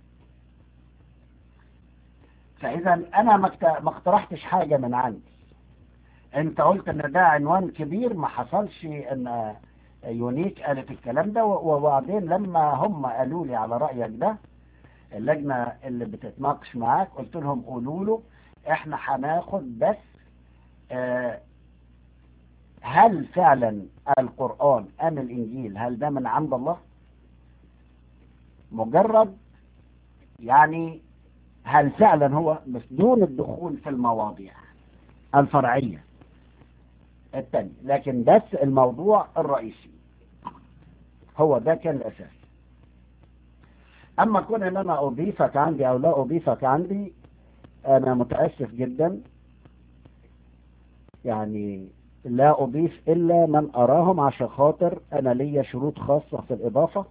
فاذا انا ما اقترحتش حاجة من عندي انت قلت ان ده عنوان كبير ما حصلش ان يونيك قالت الكلام ده وبعدين لما هم قالوا لي على رأيك ده اللجنة اللي بتتناقش معاك قلت لهم قولوا له احنا هناخد بس اه هل فعلا القرآن ام الانجيل هل ده من عند الله مجرد يعني هل فعلا هو بس دون الدخول في المواضيع الفرعية التاني لكن بس الموضوع الرئيسي هو ده كان الاساس اما كون ان انا اضيفك عندي او لا اضيفك عندي انا متأسف جدا يعني لا اضيف الا من اراهم عشان خاطر انا ليا شروط خاصة في الاضافة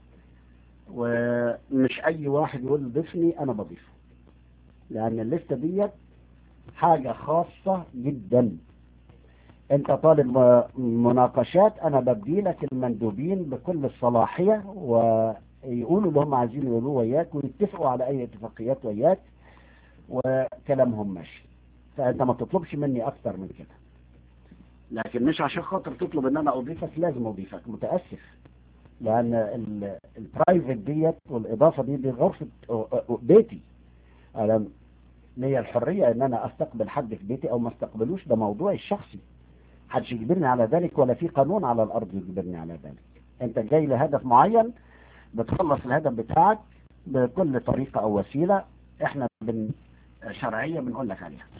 ومش اي واحد يقول ضيفني انا بضيفه لان الليستة ديت حاجة خاصة جدا انت طالب مناقشات انا بدي لك المندوبين بكل الصلاحية ويقولوا اللي هم عايزين يقولوه وياك ويتفقوا على اي اتفاقيات وياك وكلامهم ماشي فانت ما تطلبش مني اكتر من كده لكن مش عشان خاطر تطلب ان انا اضيفك لازم اضيفك متأسف لان البرايفت ديت والاضافة دي دي غرفة بيتي انا ليا الحرية ان انا استقبل حد في بيتي او ما استقبلوش ده موضوعي الشخصي حدش يجبرني على ذلك ولا في قانون على الارض يجبرني على ذلك انت جاي لهدف معين بتخلص الهدف بتاعك بكل طريقة او وسيلة احنا بن شرعية بنقول لك عليها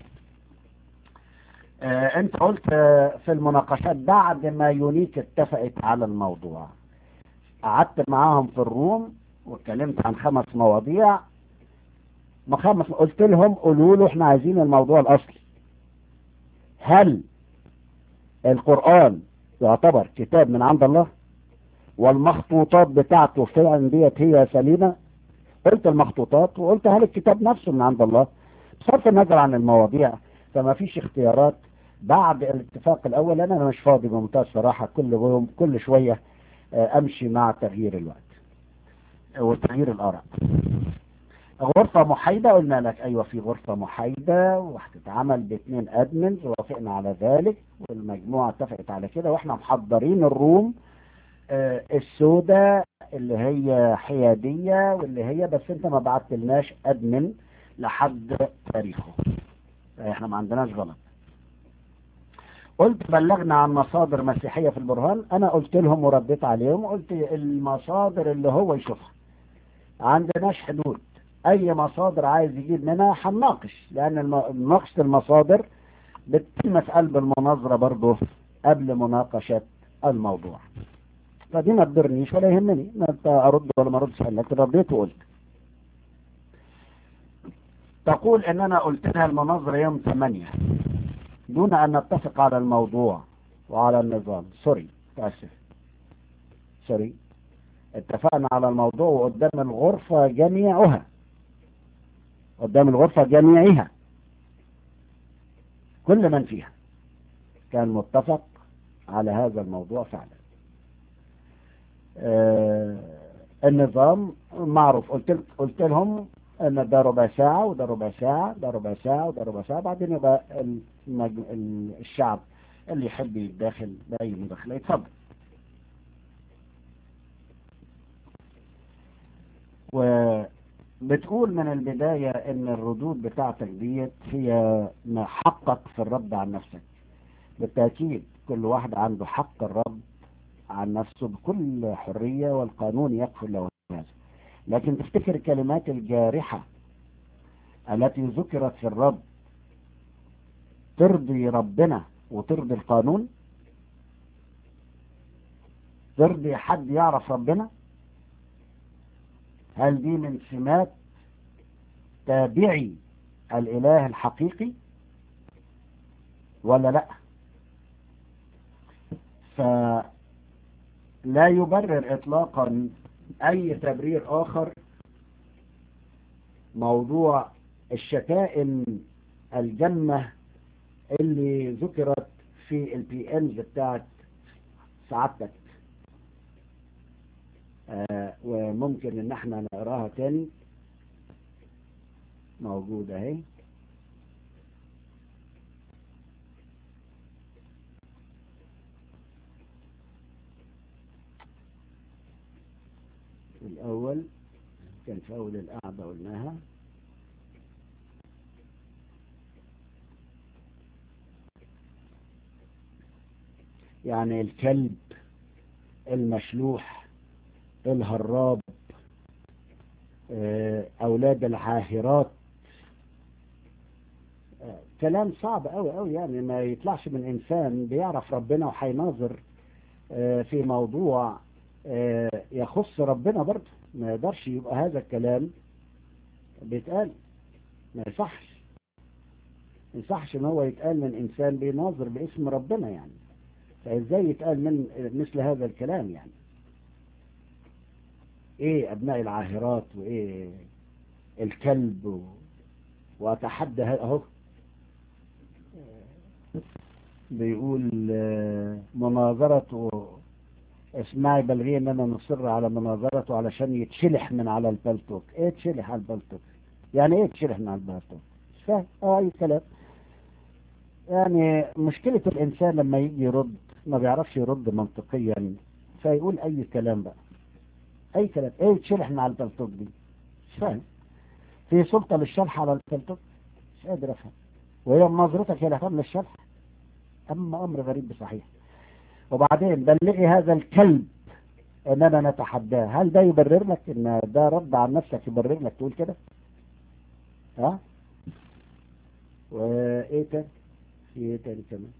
اه انت قلت اه في المناقشات بعد ما يونيك اتفقت على الموضوع قعدت معاهم في الروم واتكلمت عن خمس مواضيع ما خمس قلت لهم قولوا له احنا عايزين الموضوع الاصلي هل القرآن يعتبر كتاب من عند الله والمخطوطات بتاعته فعلا ديت هي سليمة قلت المخطوطات وقلت هل الكتاب نفسه من عند الله بصرف النظر عن المواضيع فما فيش اختيارات بعد الاتفاق الاول انا مش فاضي بمنتهى الصراحة كل يوم كل شوية امشي مع تغيير الوقت وتغيير الاراء غرفة محايدة قلنا لك ايوه في غرفة محايدة وهتتعمل باثنين ادمنز وافقنا على ذلك والمجموعة اتفقت على كده واحنا محضرين الروم آه السوداء اللي هي حيادية واللي هي بس انت ما بعتلناش ادمن لحد تاريخه احنا ما عندناش غلط قلت بلغنا عن مصادر مسيحية في البرهان انا قلت لهم ورديت عليهم قلت المصادر اللي هو يشوفها عندناش حدود اي مصادر عايز يجيب منها هنناقش لان مناقشة المصادر بتتم في قلب المناظرة برضه قبل مناقشة الموضوع فدي ما تضرنيش ولا يهمني ما انت ارد ولا ما اردش لكن رديت وقلت تقول ان انا قلت لها المناظرة يوم 8 دون ان نتفق على الموضوع وعلى النظام سوري تأسف سوري اتفقنا على الموضوع وقدام الغرفة جميعها قدام الغرفة جميعها كل من فيها كان متفق على هذا الموضوع فعلا آه النظام معروف قلت قلت لهم ان ده ربع ساعة وده ربع ساعة ده ربع ساعة وده ربع ساعة بعدين يبقى المج... الشعب اللي يحب يتداخل بأي مداخلة يتفضل وبتقول من البداية ان الردود بتاعتك ديت هي ما حقك في الرد عن نفسك بالتأكيد كل واحد عنده حق الرد عن نفسه بكل حرية والقانون يكفل له هذا لكن تفتكر الكلمات الجارحة التي ذكرت في الرب ترضي ربنا وترضي القانون ترضي حد يعرف ربنا هل دي من سمات تابعي الإله الحقيقي ولا لا فلا يبرر إطلاقا أي تبرير آخر موضوع الشتائم الجمة اللي ذكرت في البي امز بتاعت سعادتك آه وممكن ان احنا نقراها تاني موجودة اهي الأول كان في أول القعدة قلناها يعني الكلب المشلوح الهراب أولاد العاهرات كلام صعب قوي قوي يعني ما يطلعش من إنسان بيعرف ربنا وحيناظر في موضوع يخص ربنا برضه ما يقدرش يبقى هذا الكلام بيتقال ما يصحش ما يصحش ان هو يتقال من انسان بيناظر باسم ربنا يعني فازاي يتقال من مثل هذا الكلام يعني ايه ابناء العاهرات وايه الكلب و... واتحدى اهو بيقول مناظرة اسمعي بلغي ان انا نصر على مناظرته علشان يتشلح من على البلتوك ايه يتشلح على البلتوك يعني ايه يتشلح من على البلتوك مش فاهم اه اي كلام يعني مشكلة الانسان لما يجي يرد ما بيعرفش يرد منطقيا فيقول اي كلام بقى اي كلام ايه يتشلح من على البلتوك دي مش فاهم في سلطة للشلح على البلتوك مش قادر افهم وهي نظرتك هي اللي هتعمل الشلح اما امر غريب بصحيح وبعدين بلغي هذا الكلب اننا نتحداه هل ده يبرر لك ان ده رد عن نفسك يبرر لك تقول كده ها وايه تاني في ايه تاني كمان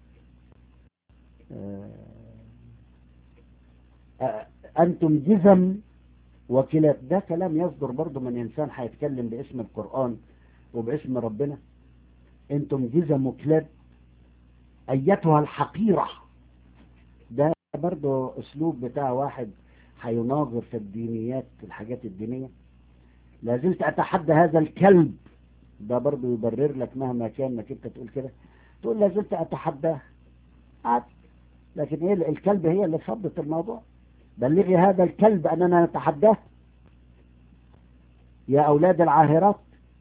آه. انتم جزم وكلاب ده كلام يصدر برضه من انسان هيتكلم باسم القرآن وباسم ربنا انتم جزم وكلاب ايتها الحقيره ده برضه اسلوب بتاع واحد هيناظر في الدينيات الحاجات الدينية لازلت اتحدى هذا الكلب ده برضه يبرر لك مهما كان انك انت تقول كده تقول لازلت اتحداه عاد لكن ايه الكلب هي اللي فضت الموضوع بلغي هذا الكلب اننا نتحداه يا اولاد العاهرات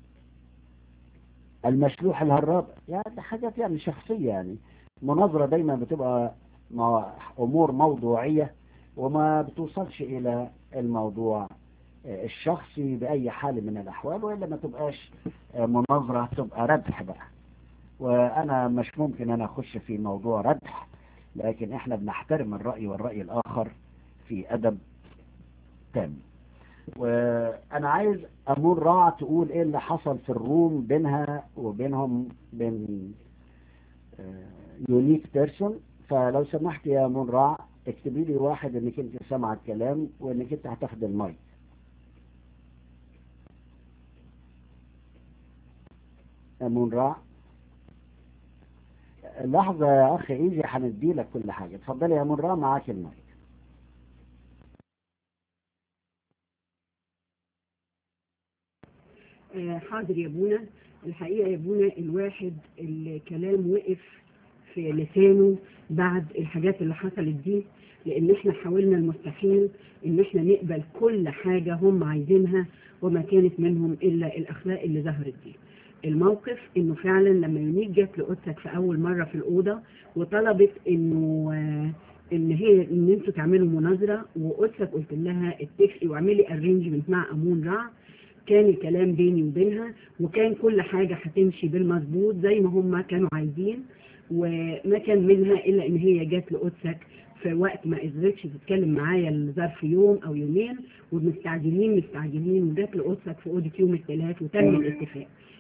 المشلوح الهراب يعني حاجات يعني شخصية يعني مناظرة دايما بتبقى أمور موضوعية وما بتوصلش إلى الموضوع الشخصي بأي حال من الأحوال وإلا ما تبقاش مناظرة تبقى ردح بقى وأنا مش ممكن أنا أخش في موضوع ردح لكن إحنا بنحترم الرأي والرأي الآخر في أدب تام وأنا عايز أمور راع تقول إيه اللي حصل في الروم بينها وبينهم بين يونيك بيرسون فلو سمحت يا منرع اكتبي لي واحد انك انت سامعه الكلام وانك انت هتاخد المايك يا منرع لحظة يا اخي ايجي هندي لك كل حاجة اتفضلي يا منرع معاك المايك حاضر يا بونا الحقيقة يا بونا الواحد الكلام وقف في لسانه بعد الحاجات اللي حصلت دي لان احنا حاولنا المستحيل ان احنا نقبل كل حاجة هم عايزينها وما كانت منهم الا الاخلاق اللي ظهرت دي الموقف انه فعلا لما يونيك جت لقدسك في اول مرة في الاوضة وطلبت انه ان هي ان انتوا تعملوا مناظرة وقدسك قلت لها اتفقي واعملي ارينجمنت مع امون رع كان الكلام بيني وبينها وكان كل حاجة هتمشي بالمظبوط زي ما هم كانوا عايزين وما كان منها الا ان هي جت لقدسك في وقت ما قدرتش تتكلم معايا لظرف يوم او يومين ومستعجلين مستعجلين وجت لقدسك في اوضه يوم الثلاث وتم الاتفاق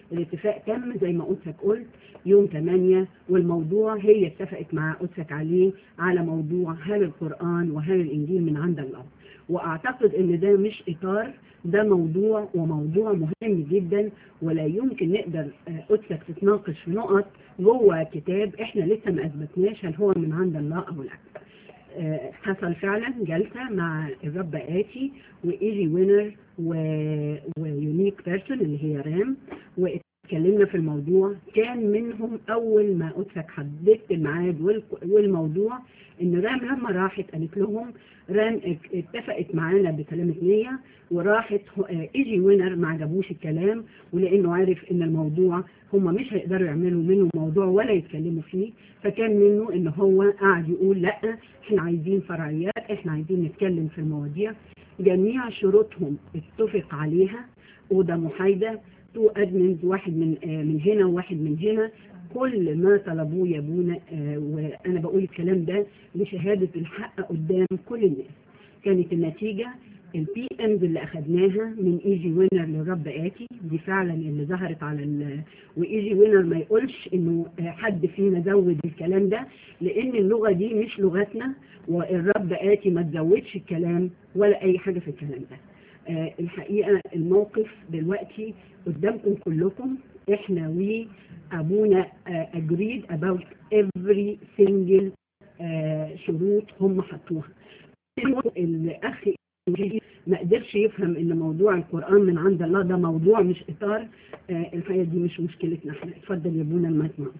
الاتفاق تم زي ما قلتك قلت يوم 8 والموضوع هي اتفقت مع قدسك عليه على موضوع هل القرآن وهل الإنجيل من عند الله وأعتقد إن ده مش إطار ده موضوع وموضوع مهم جدا ولا يمكن نقدر آه، قدسك تتناقش في نقط جوه كتاب احنا لسه ما اثبتناش هل هو من عند الله او لا آه، حصل فعلا جلسة مع الرب آتي وإيجي وينر و- ويونيك بيرسون اللي هي رام واتكلمنا في الموضوع كان منهم أول ما قدسك حددت الميعاد والك- والموضوع إن رام لما راحت قالت لهم رام ات- اتفقت معانا بكلامة نية وراحت هو- آه، إيجي وينر ما عجبوش الكلام ولأنه عارف إن الموضوع هم مش هيقدروا يعملوا منه موضوع ولا يتكلموا فيه فكان منه إن هو قاعد يقول لأ احنا عايزين فرعيات احنا عايزين نتكلم في المواضيع جميع شروطهم اتفق عليها اوضه محايده تو ادمنز واحد من آه من هنا وواحد من هنا كل ما طلبوه يا ابونا آه وانا بقول الكلام ده لشهاده الحق قدام كل الناس كانت النتيجه البي امز اللي اخدناها من ايجي وينر للرب اتي دي فعلا اللي ظهرت على ال وايجي وينر ما يقولش انه آه، حد فينا زود الكلام ده لان اللغه دي مش لغتنا والرب آتي ما تزودش الكلام ولا أي حاجة في الكلام ده آه الحقيقة الموقف دلوقتي قدامكم كلكم احنا وابونا آه agreed about every single آه شروط هم حطوها الاخ ما قدرش يفهم ان موضوع القرآن من عند الله ده موضوع مش اطار آه الحقيقة دي مش مشكلتنا احنا اتفضل يا ابونا المايك معاك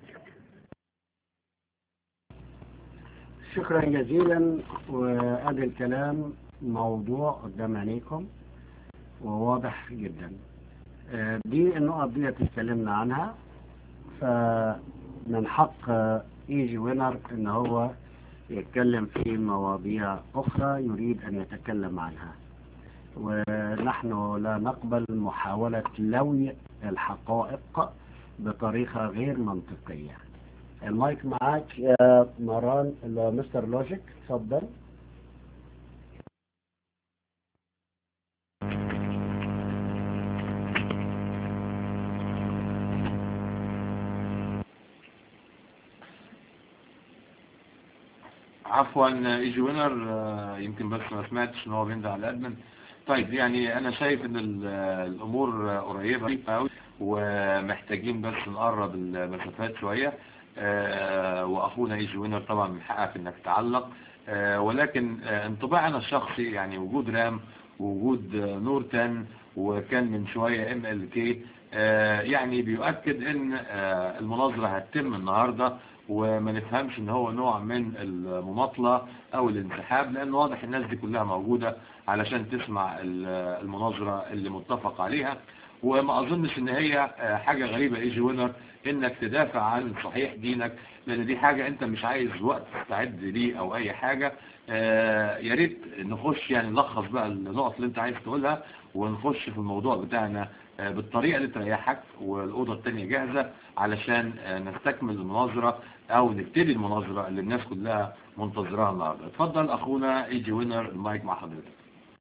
شكرا جزيلا وادي الكلام موضوع قدام عينيكم وواضح جدا آه، دي النقط دي اتكلمنا عنها فمن حق آه، ايجي وينر ان هو يتكلم في مواضيع اخرى يريد ان يتكلم عنها ونحن لا نقبل محاولة لوي الحقائق بطريقة غير منطقية المايك معاك يا مران اللي هو مستر لوجيك اتفضل عفوا ايجي وينر آه، يمكن بس ما سمعتش ان هو بينده على الادمن طيب يعني انا شايف ان ال- الامور آه، قريبه قوي ومحتاجين بس نقرب المسافات شويه آه، واخونا ايجي وينر طبعا من حقك انك تعلق آه، ولكن آه، انطباعنا الشخصي يعني وجود رام ووجود آه، نور تن وكان من شويه ام ال كي يعني بيؤكد ان آه، المناظره هتتم النهارده وما نفهمش ان هو نوع من المماطلة او الانسحاب لان واضح الناس دي كلها موجودة علشان تسمع ال- المناظرة اللي متفق عليها وما اظنش ان هي آه، حاجة غريبة ايجي وينر انك تدافع عن صحيح دينك لان دي حاجة انت مش عايز وقت تستعد ليه او اي حاجة آه، يا ريت نخش يعني نلخص بقى النقط اللي انت عايز تقولها ونخش في الموضوع بتاعنا آه، بالطريقة اللي تريحك والأوضة التانية جاهزة علشان آه، نستكمل المناظرة او نبتدي المناظرة اللي الناس كلها منتظراها النهاردة اتفضل اخونا ايجي وينر المايك مع حضرتك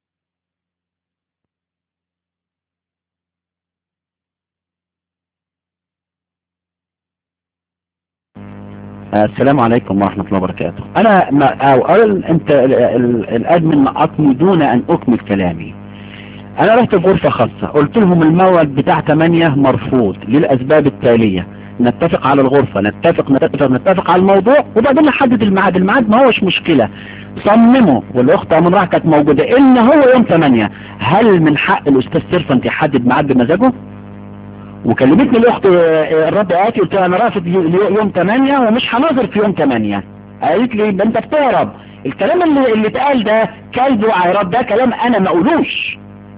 السلام عليكم ورحمة الله وبركاته أنا ما أو أولا أنت ال- ال- الأدمن نقطني دون أن أكمل كلامي أنا رحت غرفة خاصة قلت لهم الموعد بتاع 8 مرفوض للأسباب التالية نتفق على الغرفة نتفق نتفق نتفق على الموضوع وبعدين نحدد الميعاد الميعاد ما هوش مشكلة صمموا والأخت أمون راح كانت موجودة إن هو يوم 8 هل من حق الأستاذ سيرفنت يحدد ميعاد بمزاجه؟ وكلمتني الاخت آه، الرب اتي قلت لها انا رافض يو- يو- يوم 8 ومش هنظر في يوم 8 قالت لي ده انت بتهرب الكلام اللي اللي اتقال ده كلب وعيرات ده كلام انا ما اقولوش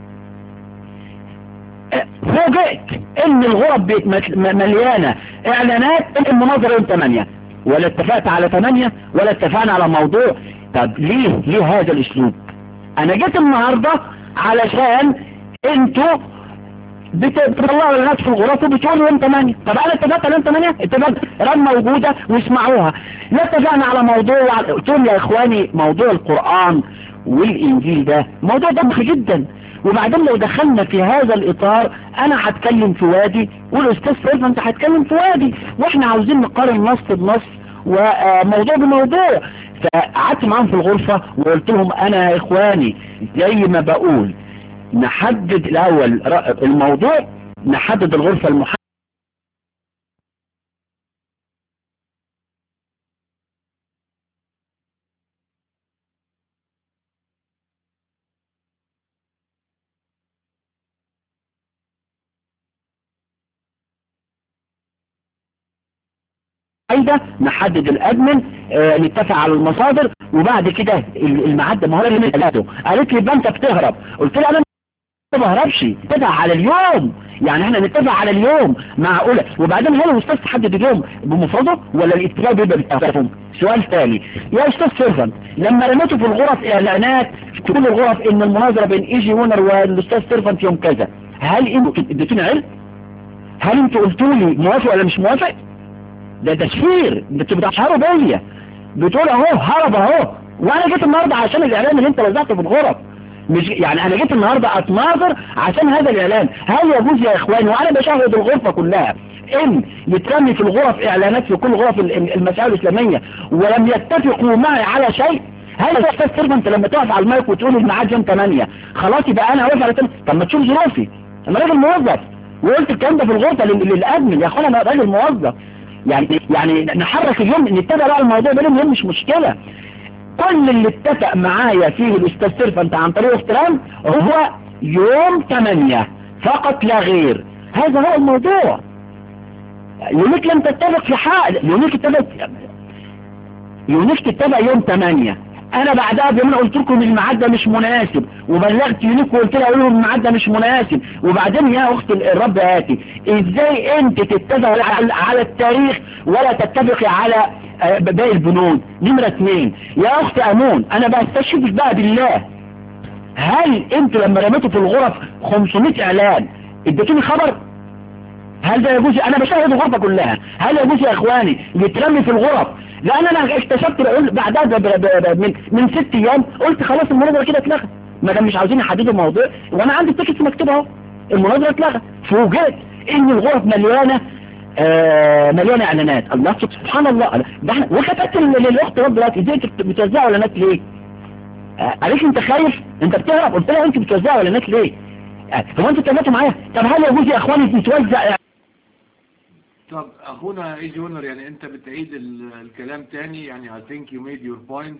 آه، فوجئت ان الغرف بيت مت- م- مليانه اعلانات ان المناظره يوم 8 ولا اتفقت على 8 ولا اتفقنا على موضوع طب ليه ليه هذا الاسلوب انا جيت النهارده علشان انتوا بت- بتطلعوا الناس في الغرف وبتقولوا يوم 8 طب انا اتفقت على يوم 8 اتفقت رن موجوده واسمعوها لا اتفقنا على موضوع وعلى- قلت لهم يا اخواني موضوع القران والانجيل ده موضوع ضخم جدا وبعدين لو دخلنا في هذا الاطار انا هتكلم في وادي والاستاذ سيف انت هتكلم في وادي واحنا عاوزين نقارن نص بنص وموضوع بموضوع فقعدت معاهم في الغرفة وقلت لهم انا يا اخواني زي ما بقول نحدد الاول الموضوع نحدد الغرفة المحددة قاعدة نحدد الادمن اه نتفق على المصادر وبعد كده المعدة ما هو اللي قالته قالت لي يبقى انت بتهرب قلت لها انا ما بهربش نتفق على اليوم يعني احنا نتفق على اليوم معقولة وبعدين هل الاستاذ تحدد اليوم بمفرده ولا الاتفاق بيبقى بالتفاهم سؤال ثاني يا استاذ سيرفن لما رميته في الغرف اعلانات في كل الغرف ان المناظرة بين ايجي وونر والاستاذ سيرفن يوم كذا هل انتوا اديتوني علم هل انتوا قلتوا لي موافق ولا مش موافق ده تشهير انتوا بتشهروا بيا بتقول اهو هرب اهو وانا جيت النهارده عشان الاعلان اللي انت وزعته في الغرف مش يعني انا جيت النهارده اتناظر عشان هذا الاعلان هل يجوز يا اخواني وانا بشاهد الغرفه كلها ان يترمي في الغرف اعلانات في كل غرف المسائل الاسلاميه ولم يتفقوا معي على شيء هل يا استاذ سيرفا انت لما تقف على المايك وتقول الميعاد يوم 8 خلاص يبقى انا واقف على طب ما تشوف ظروفي انا راجل موظف وقلت الكلام ده في الغرفه للادمن يا اخوانا انا راجل موظف يعني يعني نحرك اليوم نتبع بقى الموضوع ده اليوم مش مشكلة كل اللي اتفق معايا فيه الاستاذ سيرفنت عن طريق احترام هو يوم 8 فقط لا غير هذا هو الموضوع يونيك لم تتفق في حق يونيك اتفق يونيك تتفق يوم 8 انا بعدها بيومين قلت لكم الميعاد ده مش مناسب وبلغت يونيك وقلت لها لهم الميعاد ده مش مناسب وبعدين يا اخت الرب هاتي ازاي انت تتفق على التاريخ ولا تتفقي على باقي البنود نمرة اثنين يا اخت امون انا بستشهدك بقى بالله هل انتوا لما رميتوا في الغرف 500 اعلان اديتوني خبر هل ده يجوز انا بشاهد الغرفة كلها هل يجوز يا اخواني يترمي في الغرف لان انا اكتشفت بعدها ب ب ب من, من ست ايام قلت خلاص المناظرة كده اتلغت ما دام مش عاوزين يحددوا الموضوع وانا عندي التيكت مكتوب اهو المناظرة اتلغت فوجئت ان الغرف مليانة آه مليانة اعلانات الله سبحان الله ده احنا وكتبت للاخت رب دلوقتي ازاي بتوزعوا اعلانات ليه آه قالت انت خايف انت بتهرب قلت لها انت بتوزعوا اعلانات ليه آه هو انتوا اتفقتوا معايا طب هل يجوز يا اخواني تتوزع طب اخونا ايجي ونر يعني انت بتعيد الكلام تاني يعني I think you made your point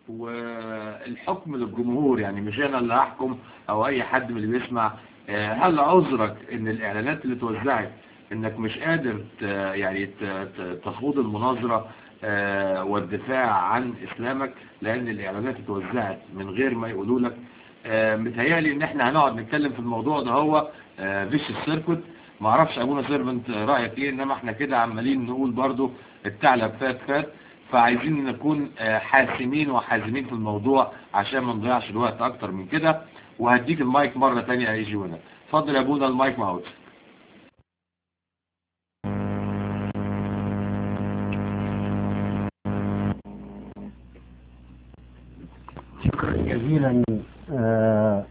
والحكم للجمهور يعني مش انا اللي هحكم او اي حد من اللي بيسمع هل عذرك ان الاعلانات اللي توزعت انك مش قادر يعني تخوض المناظرة والدفاع عن اسلامك لان الاعلانات اتوزعت من غير ما يقولوا لك متهيألي ان احنا هنقعد نتكلم في الموضوع ده هو فيش السيركت ما اعرفش ابونا سيرفنت رايك ايه انما احنا كده عمالين نقول برضو الثعلب فات فات فعايزين نكون حاسمين وحازمين في الموضوع عشان ما نضيعش الوقت اكتر من كده وهديك المايك مرة تانية يا ايجي هنا اتفضل يا ابونا المايك معود شكرا جزيلا آه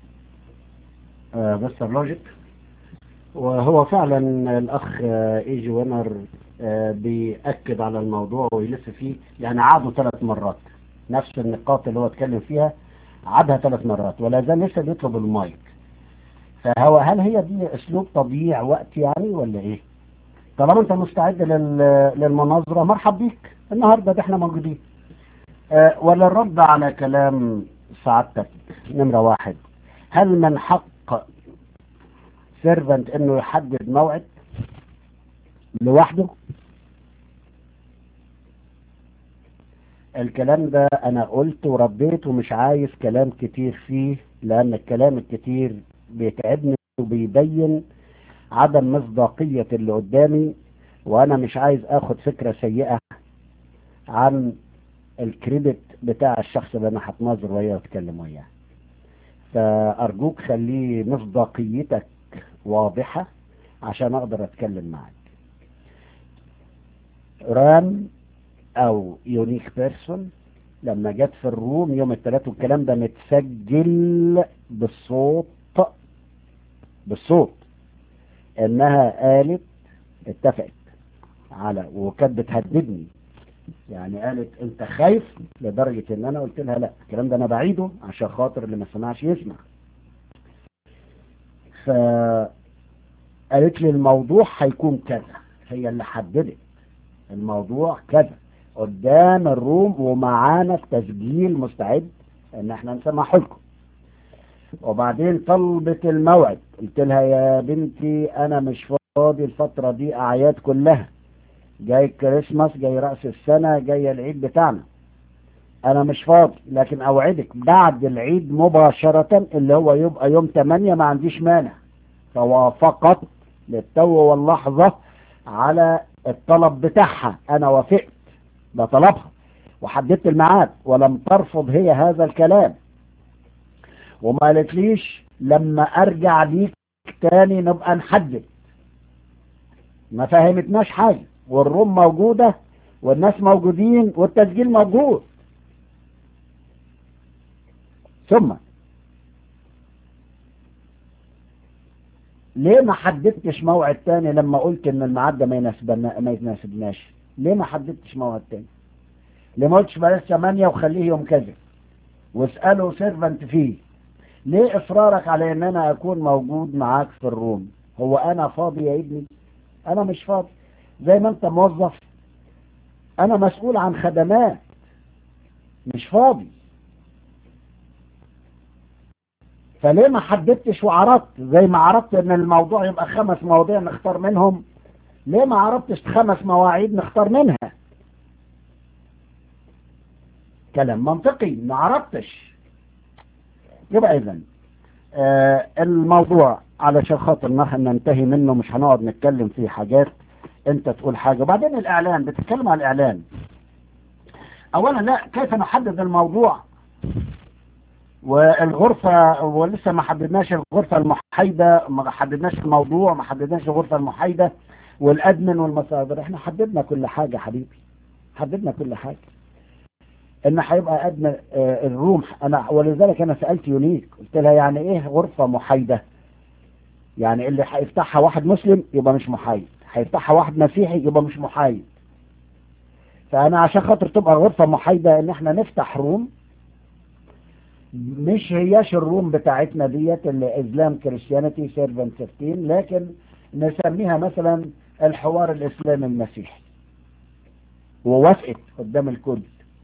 آه مستر لوجيك وهو فعلا الأخ إيجي وينر بيأكد على الموضوع ويلف فيه يعني عاده ثلاث مرات نفس النقاط اللي هو اتكلم فيها عادها ثلاث مرات ولا زال لسه بيطلب المايك فهو هل هي دي اسلوب تضييع وقت يعني ولا ايه طالما انت مستعد للمناظرة مرحب بيك النهاردة ده احنا موجودين أه ولا الرد على كلام سعادتك نمرة واحد هل من حق سيرفنت انه يحدد موعد لوحده الكلام ده انا قلت ورديت ومش عايز كلام كتير فيه لان الكلام الكتير بيتعبني وبيبين عدم مصداقية اللي قدامي وانا مش عايز اخد فكرة سيئة عن الكريدت بتاع الشخص اللي انا هتناظر وياه واتكلم وياه فارجوك خليه مصداقيتك واضحة عشان اقدر اتكلم معك رام او يونيك بيرسون لما جت في الروم يوم الثلاث والكلام ده متسجل بالصوت بالصوت انها قالت اتفقت على وكانت بتهددني يعني قالت انت خايف لدرجة ان انا قلت لها لا الكلام ده انا بعيده عشان خاطر اللي ما سمعش يسمع فقالت لي الموضوع هيكون كذا هي اللي حددت الموضوع كذا قدام الروم ومعانا التسجيل مستعد ان احنا نسمعه لكم وبعدين طلبت الموعد قلت لها يا بنتي انا مش فاضي الفترة دي اعياد كلها جاي كريسماس جاي رأس السنة جاي العيد بتاعنا انا مش فاضي لكن اوعدك بعد العيد مباشرة اللي هو يبقى يوم 8 ما عنديش مانع فوافقت للتو واللحظة على الطلب بتاعها انا وافقت ده طلبها وحددت الميعاد ولم ترفض هي هذا الكلام وما قالتليش لما ارجع ليك تاني نبقى نحدد ما فهمتناش حاجة والروم موجودة والناس موجودين والتسجيل موجود ثم ليه ما حددتش موعد تاني لما قلت ان الميعاد ده ما يناسبنا ما يناسبناش ليه ما حددتش موعد تاني ليه ما قلتش بلاش 8 وخليه يوم كذا واساله سيرفنت فيه ليه اصرارك على ان انا اكون موجود معاك في الروم هو انا فاضي يا ابني انا مش فاضي زي ما انت موظف انا مسؤول عن خدمات مش فاضي فليه ما حددتش وعرضت زي ما عرضت ان الموضوع يبقى خمس مواضيع نختار منهم ليه ما عرضتش خمس مواعيد نختار منها كلام منطقي ما عرضتش يبقى اذا آه الموضوع علشان خاطر نحن ننتهي منه مش هنقعد نتكلم فيه حاجات انت تقول حاجة وبعدين الاعلان بتتكلم عن الاعلان اولا لا كيف نحدد الموضوع والغرفة ولسه ما حددناش الغرفة المحايدة ما حددناش الموضوع ما حددناش الغرفة المحايدة والادمن والمصادر احنا حددنا كل حاجة حبيبي حددنا كل حاجة ان هيبقى ادمن اه الروم انا ولذلك انا سألت يونيك قلت لها يعني ايه غرفة محايدة يعني اللي هيفتحها واحد مسلم يبقى مش محايد هيفتحها واحد مسيحي يبقى مش محايد فانا عشان خاطر تبقى غرفة محايدة ان احنا نفتح روم مش هياش الروم بتاعتنا ديت اللي اسلام كريستيانيتي سيرفنت 15 لكن نسميها مثلا الحوار الاسلامي المسيحي ووافقت قدام الكل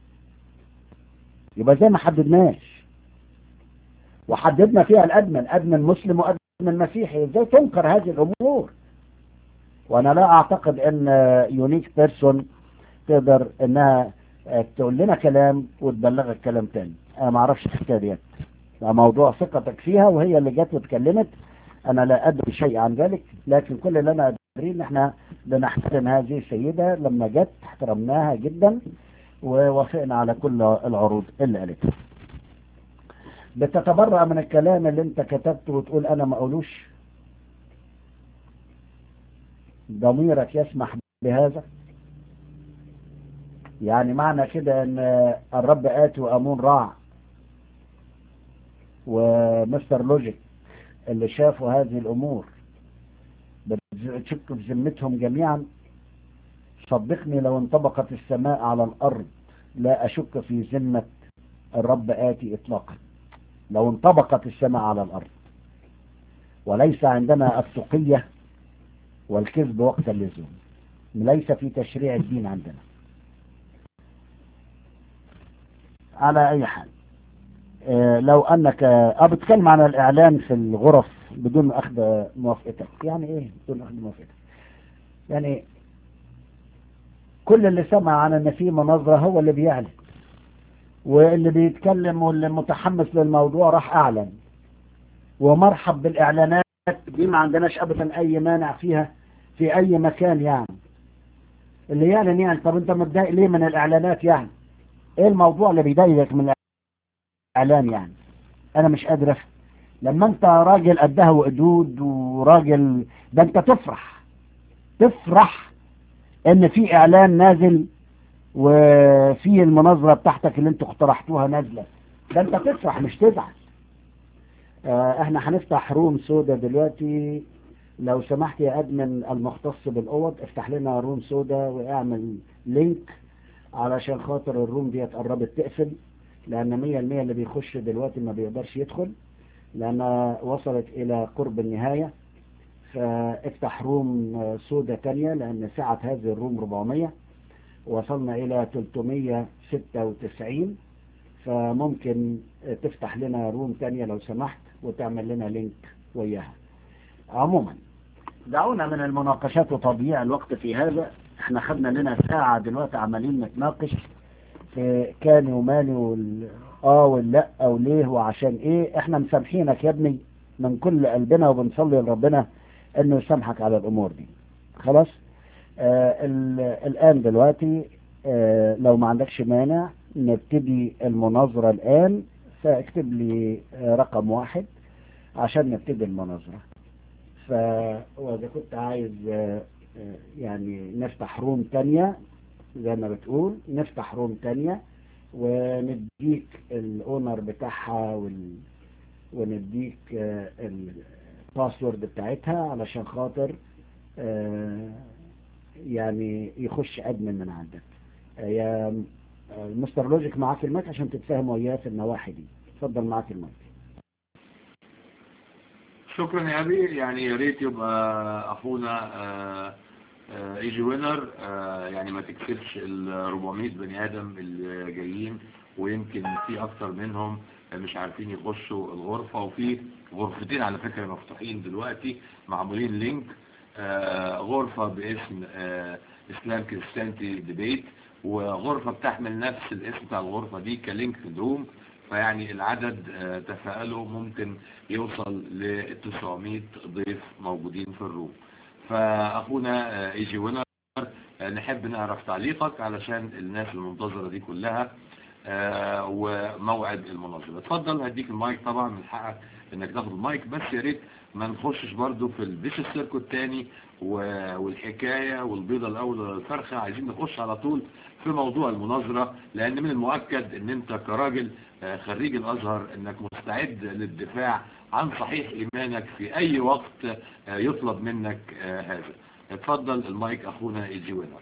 يبقى زي ما حددناش وحددنا فيها الادمن ادمن مسلم وادمن مسيحي ازاي تنكر هذه الامور وانا لا اعتقد ان يونيك بيرسون تقدر انها تقول لنا كلام وتبلغك كلام تاني انا ما اعرفش الحكايه ديت ده موضوع ثقتك فيها وهي اللي جت واتكلمت انا لا ادري شيء عن ذلك لكن كل اللي انا ادري ان احنا بنحترم هذه السيده لما جت احترمناها جدا ووافقنا على كل العروض اللي قالتها بتتبرأ من الكلام اللي انت كتبته وتقول انا ما اقولوش ضميرك يسمح بهذا يعني معنى كده ان الرب آتي وأمون راع ومستر لوجيك اللي شافوا هذه الأمور بتشك في ذمتهم جميعا صدقني لو انطبقت السماء على الأرض لا أشك في ذمة الرب آتي إطلاقا لو انطبقت السماء على الأرض وليس عندنا السقية والكذب وقت اللزوم ليس في تشريع الدين عندنا على اي حال اه لو انك اه بتكلم عن الاعلان في الغرف بدون اخذ موافقتك يعني ايه بدون اخذ موافقتك يعني كل اللي سمع عن ان في مناظرة هو اللي بيعلن واللي بيتكلم واللي متحمس للموضوع راح اعلن ومرحب بالاعلانات دي ما عندناش ابدا اي مانع فيها في اي مكان يعني اللي يعلن يعني طب انت متضايق ليه من الاعلانات يعني ايه الموضوع اللي بيضايقك من الاعلان يعني انا مش قادر افهم لما انت راجل قدها وقدود وراجل ده انت تفرح تفرح ان في اعلان نازل وفي المناظرة بتاعتك اللي انتوا اقترحتوها نازلة ده انت تفرح مش تزعل آه، احنا هنفتح روم سودا دلوقتي لو سمحت يا ادمن المختص بالاوض افتح لنا روم سودا واعمل لينك علشان خاطر الروم دي قربت تقفل لان مية المية اللي بيخش دلوقتي ما بيقدرش يدخل لان وصلت الى قرب النهاية فافتح روم آه، سودا تانية لان سعة هذه الروم 400 وصلنا الى 396 فممكن تفتح لنا روم تانية لو سمحت وتعمل لنا لينك وياها عموما دعونا من المناقشات وتضييع الوقت في هذا احنا خدنا لنا ساعة دلوقتي عمالين نتناقش في كان ومالي وال اه واللا وليه وعشان ايه احنا مسامحينك يا ابني من كل قلبنا وبنصلي لربنا انه يسامحك على الامور دي خلاص آه ال- الان دلوقتي آه لو ما عندكش مانع نبتدي المناظرة الان فاكتب لي آه رقم واحد عشان نبتدي المناظرة ف واذا كنت عايز آه، آه، يعني نفتح روم تانية زي ما بتقول نفتح روم تانية ونديك الاونر بتاعها وال... ونديك آه، الباسورد بتاعتها علشان خاطر آه، يعني يخش ادمن من عندك آه، يا آه، مستر لوجيك معاك المايك عشان تتفاهم وياه في النواحي دي اتفضل معاك المايك شكرا يا ابي يعني يا ريت يبقى اخونا آه، آه، ايجي وينر آه، يعني ما تكسبش ال 400 بني ادم اللي جايين ويمكن في اكتر منهم مش عارفين يخشوا الغرفة وفي غرفتين على فكرة مفتوحين دلوقتي معمولين لينك آه، غرفة باسم آه، اسلام كريستيانتي ديبيت وغرفة بتحمل نفس الاسم بتاع الغرفة دي كلينك روم فيعني العدد آه، تفائلوا ممكن يوصل ل 900 ضيف موجودين في الروم فأخونا آه، ايجي وينر آه، نحب نعرف تعليقك علشان الناس المنتظرة دي كلها آه، وموعد المناظرة اتفضل هديك المايك طبعا من حقك انك تاخد المايك بس يا ريت ما نخشش برضو في البيش السيركو التاني و- والحكاية والبيضة الاول ولا الفرخة عايزين نخش على طول في موضوع المناظرة لان من المؤكد ان انت كراجل آه، خريج الازهر انك مستعد للدفاع عن صحيح ايمانك في اي وقت آه، يطلب منك آه، هذا اتفضل المايك اخونا ايجي وينر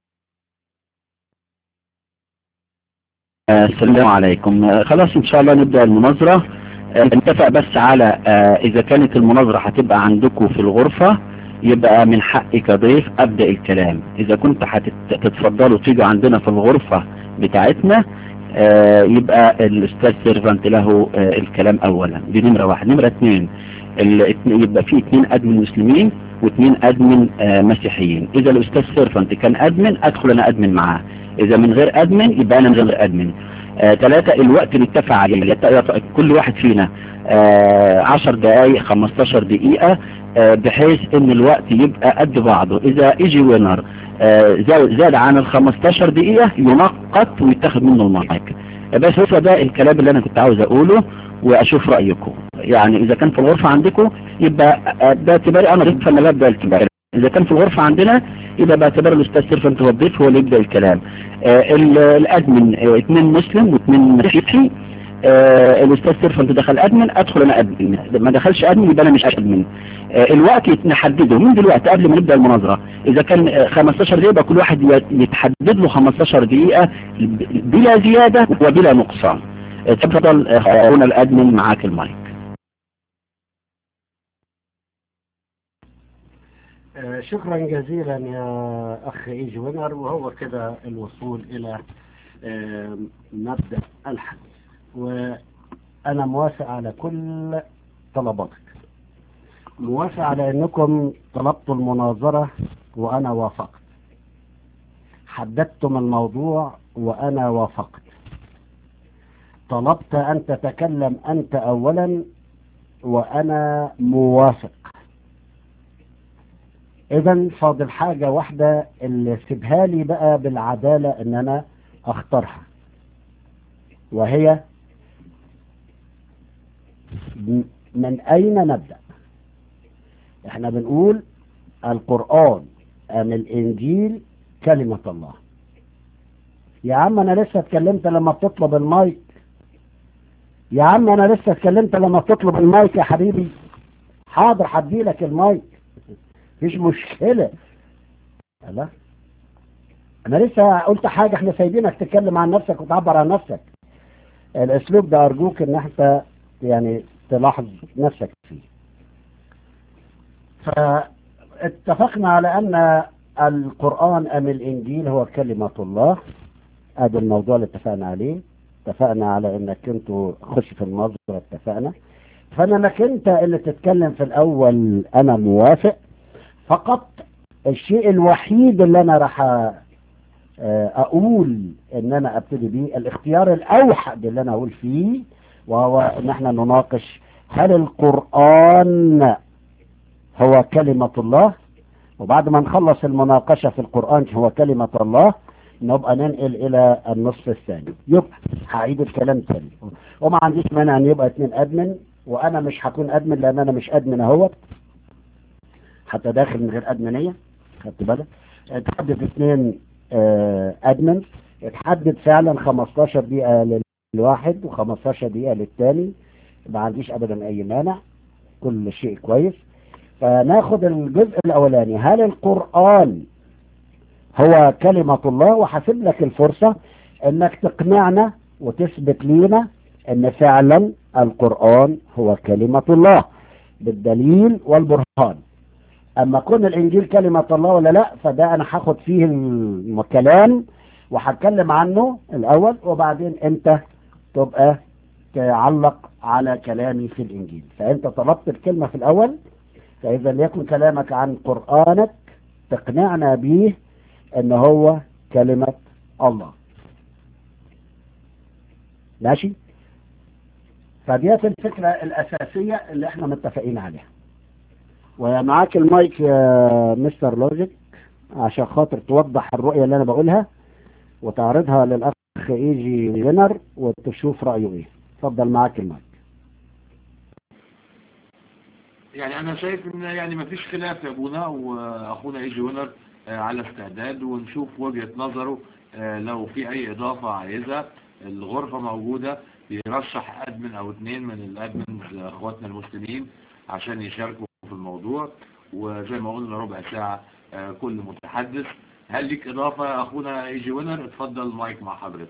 آه، السلام عليكم آه، خلاص ان شاء الله نبدأ المناظرة آه، نتفق بس على آه، اذا كانت المناظرة هتبقى عندكم في الغرفة يبقى من حقي كضيف ابدأ الكلام اذا كنت هتتفضلوا تيجوا عندنا في الغرفة بتاعتنا آه، يبقى الاستاذ سيرفانت له آه، الكلام اولا دي نمرة واحد نمرة اثنين الاتنين- يبقى في اثنين ادمن مسلمين واثنين ادمن آه، مسيحيين اذا الاستاذ سيرفانت كان ادمن ادخل انا ادمن معاه اذا من غير ادمن يبقى انا من غير ادمن آه، ثلاثة الوقت اللي اتفق عليه يت- يت- كل واحد فينا آه، عشر دقايق 15 دقيقة آه، بحيث ان الوقت يبقى قد بعضه اذا ايجي وينر آه، زاد زاد عن ال 15 دقيقة ينقط ويتاخد منه المايك بس هو ده الكلام اللي انا كنت عاوز اقوله واشوف رأيكم يعني اذا كان في الغرفة عندكم يبقى آه، باعتباري انا ضيف فانا ببدأ الكلام اذا كان في الغرفة عندنا يبقى باعتبار الاستاذ سيرفنت هو الضيف هو اللي يبدأ الكلام آه، ال- الادمن آه، اثنين مسلم واثنين مسيحي آه، الاستاذ سيرفنت دخل ادمن ادخل انا ادمن ما دخلش ادمن يبقى انا مش ادمن آه، الوقت يت- نحدده من دلوقتي قبل ما نبدا المناظره اذا كان آه، 15 دقيقه يبقى كل واحد يت- يتحدد له 15 دقيقه ب- بلا زياده وبلا نقصان آه، تفضل آه، اخونا الادمن معاك المايك آه، شكرا جزيلا يا أخ إيجي وينر وهو كده الوصول إلى آه، مبدأ الحديث وأنا موافق على كل طلباتك موافق على أنكم طلبتوا المناظرة وأنا وافقت حددتم الموضوع وأنا وافقت طلبت أن تتكلم أنت أولا وأنا موافق اذا فاضل حاجة واحدة اللي سيبها لي بقى بالعدالة ان انا اختارها وهي م- من اين نبدأ احنا بنقول القرآن ام الانجيل كلمة الله يا عم انا لسه اتكلمت لما بتطلب المايك يا عم انا لسه اتكلمت لما بتطلب المايك يا حبيبي حاضر هديلك المايك مفيش مشكلة لا انا لسه قلت حاجة احنا سايبينك تتكلم عن نفسك وتعبر عن نفسك الاسلوب ده ارجوك ان انت يعني تلاحظ نفسك فيه فاتفقنا على ان القرآن ام الانجيل هو كلمة الله ادي الموضوع اللي اتفقنا عليه اتفقنا على انك انتوا خش في المناظرة اتفقنا فانا انك انت اللي تتكلم في الاول انا موافق فقط الشيء الوحيد اللي انا راح اقول ان انا ابتدي بيه الاختيار الاوحد اللي انا اقول فيه وهو ان احنا نناقش هل القرآن هو كلمة الله وبعد ما نخلص المناقشة في القرآن هو كلمة الله نبقى ننقل الى النصف الثاني يبقى هعيد الكلام تاني وما عنديش مانع ان يبقى اتنين ادمن وانا مش هكون ادمن لان انا مش ادمن اهوت حتى داخل من غير ادمنية خدت بالك اتحدد اتنين ادمن اتحدد فعلا 15 دقيقة للواحد و15 دقيقة للتاني ما عنديش ابدا اي مانع كل شيء كويس فناخد الجزء الاولاني هل القرآن هو كلمة الله وحسب لك الفرصة انك تقنعنا وتثبت لينا ان فعلا القرآن هو كلمة الله بالدليل والبرهان اما كون الانجيل كلمة الله ولا لا فده انا هاخد فيه الكلام وهتكلم عنه الاول وبعدين انت تبقى تعلق على كلامي في الانجيل فانت طلبت الكلمة في الاول فاذا ليكن كلامك عن قرآنك تقنعنا به ان هو كلمة الله ماشي فديت الفكرة الاساسية اللي احنا متفقين عليها ومعاك المايك يا مستر لوجيك عشان خاطر توضح الرؤية اللي انا بقولها وتعرضها للاخ ايجي وينر وتشوف رأيه ايه اتفضل معاك المايك يعني انا شايف ان يعني مفيش خلاف يا ابونا واخونا ايجي وينر على استعداد ونشوف وجهة نظره لو في اي اضافة عايزها الغرفة موجودة يرشح ادمن او اتنين من الادمنز اخواتنا المسلمين عشان يشاركوا في الموضوع وزي ما قلنا ربع ساعة كل متحدث هل ليك اضافة يا اخونا ايجي وينر اتفضل المايك مع حضرتك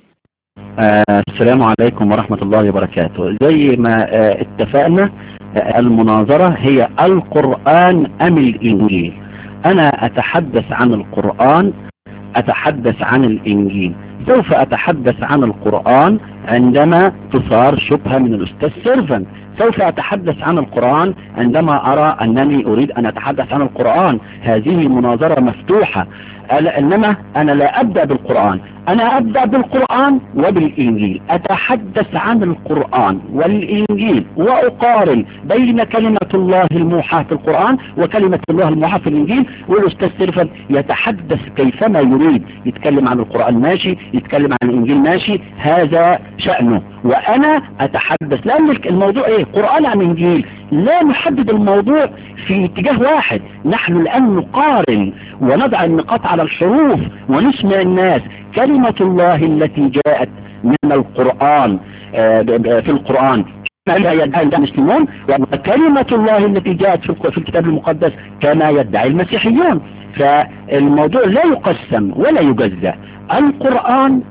آه السلام عليكم ورحمة الله وبركاته زي ما آه اتفقنا آه المناظرة هي القرآن ام الانجيل انا اتحدث عن القرآن اتحدث عن الانجيل سوف اتحدث عن القرآن عندما تصار شبهة من الاستاذ سيرفن سوف اتحدث عن القرآن عندما ارى انني اريد ان اتحدث عن القرآن هذه مناظرة مفتوحة انما انا لا ابدأ بالقرآن انا ابدأ بالقرآن وبالانجيل اتحدث عن القرآن والانجيل واقارن بين كلمة الله الموحى في القرآن وكلمة الله الموحى في الانجيل والاستاذ سيرفن يتحدث كيفما يريد يتكلم عن القرآن ماشي يتكلم عن الانجيل ماشي هذا شأنه وانا اتحدث لان الموضوع ايه قرآن عن انجيل لا نحدد الموضوع في اتجاه واحد نحن الان نقارن ونضع النقاط على الحروف ونسمع الناس كلمة الله التي جاءت من القرآن في القرآن كما يدعي المسلمون وكلمة الله التي جاءت في الكتاب المقدس كما يدعي المسيحيون فالموضوع لا يقسم ولا يجزى القرآن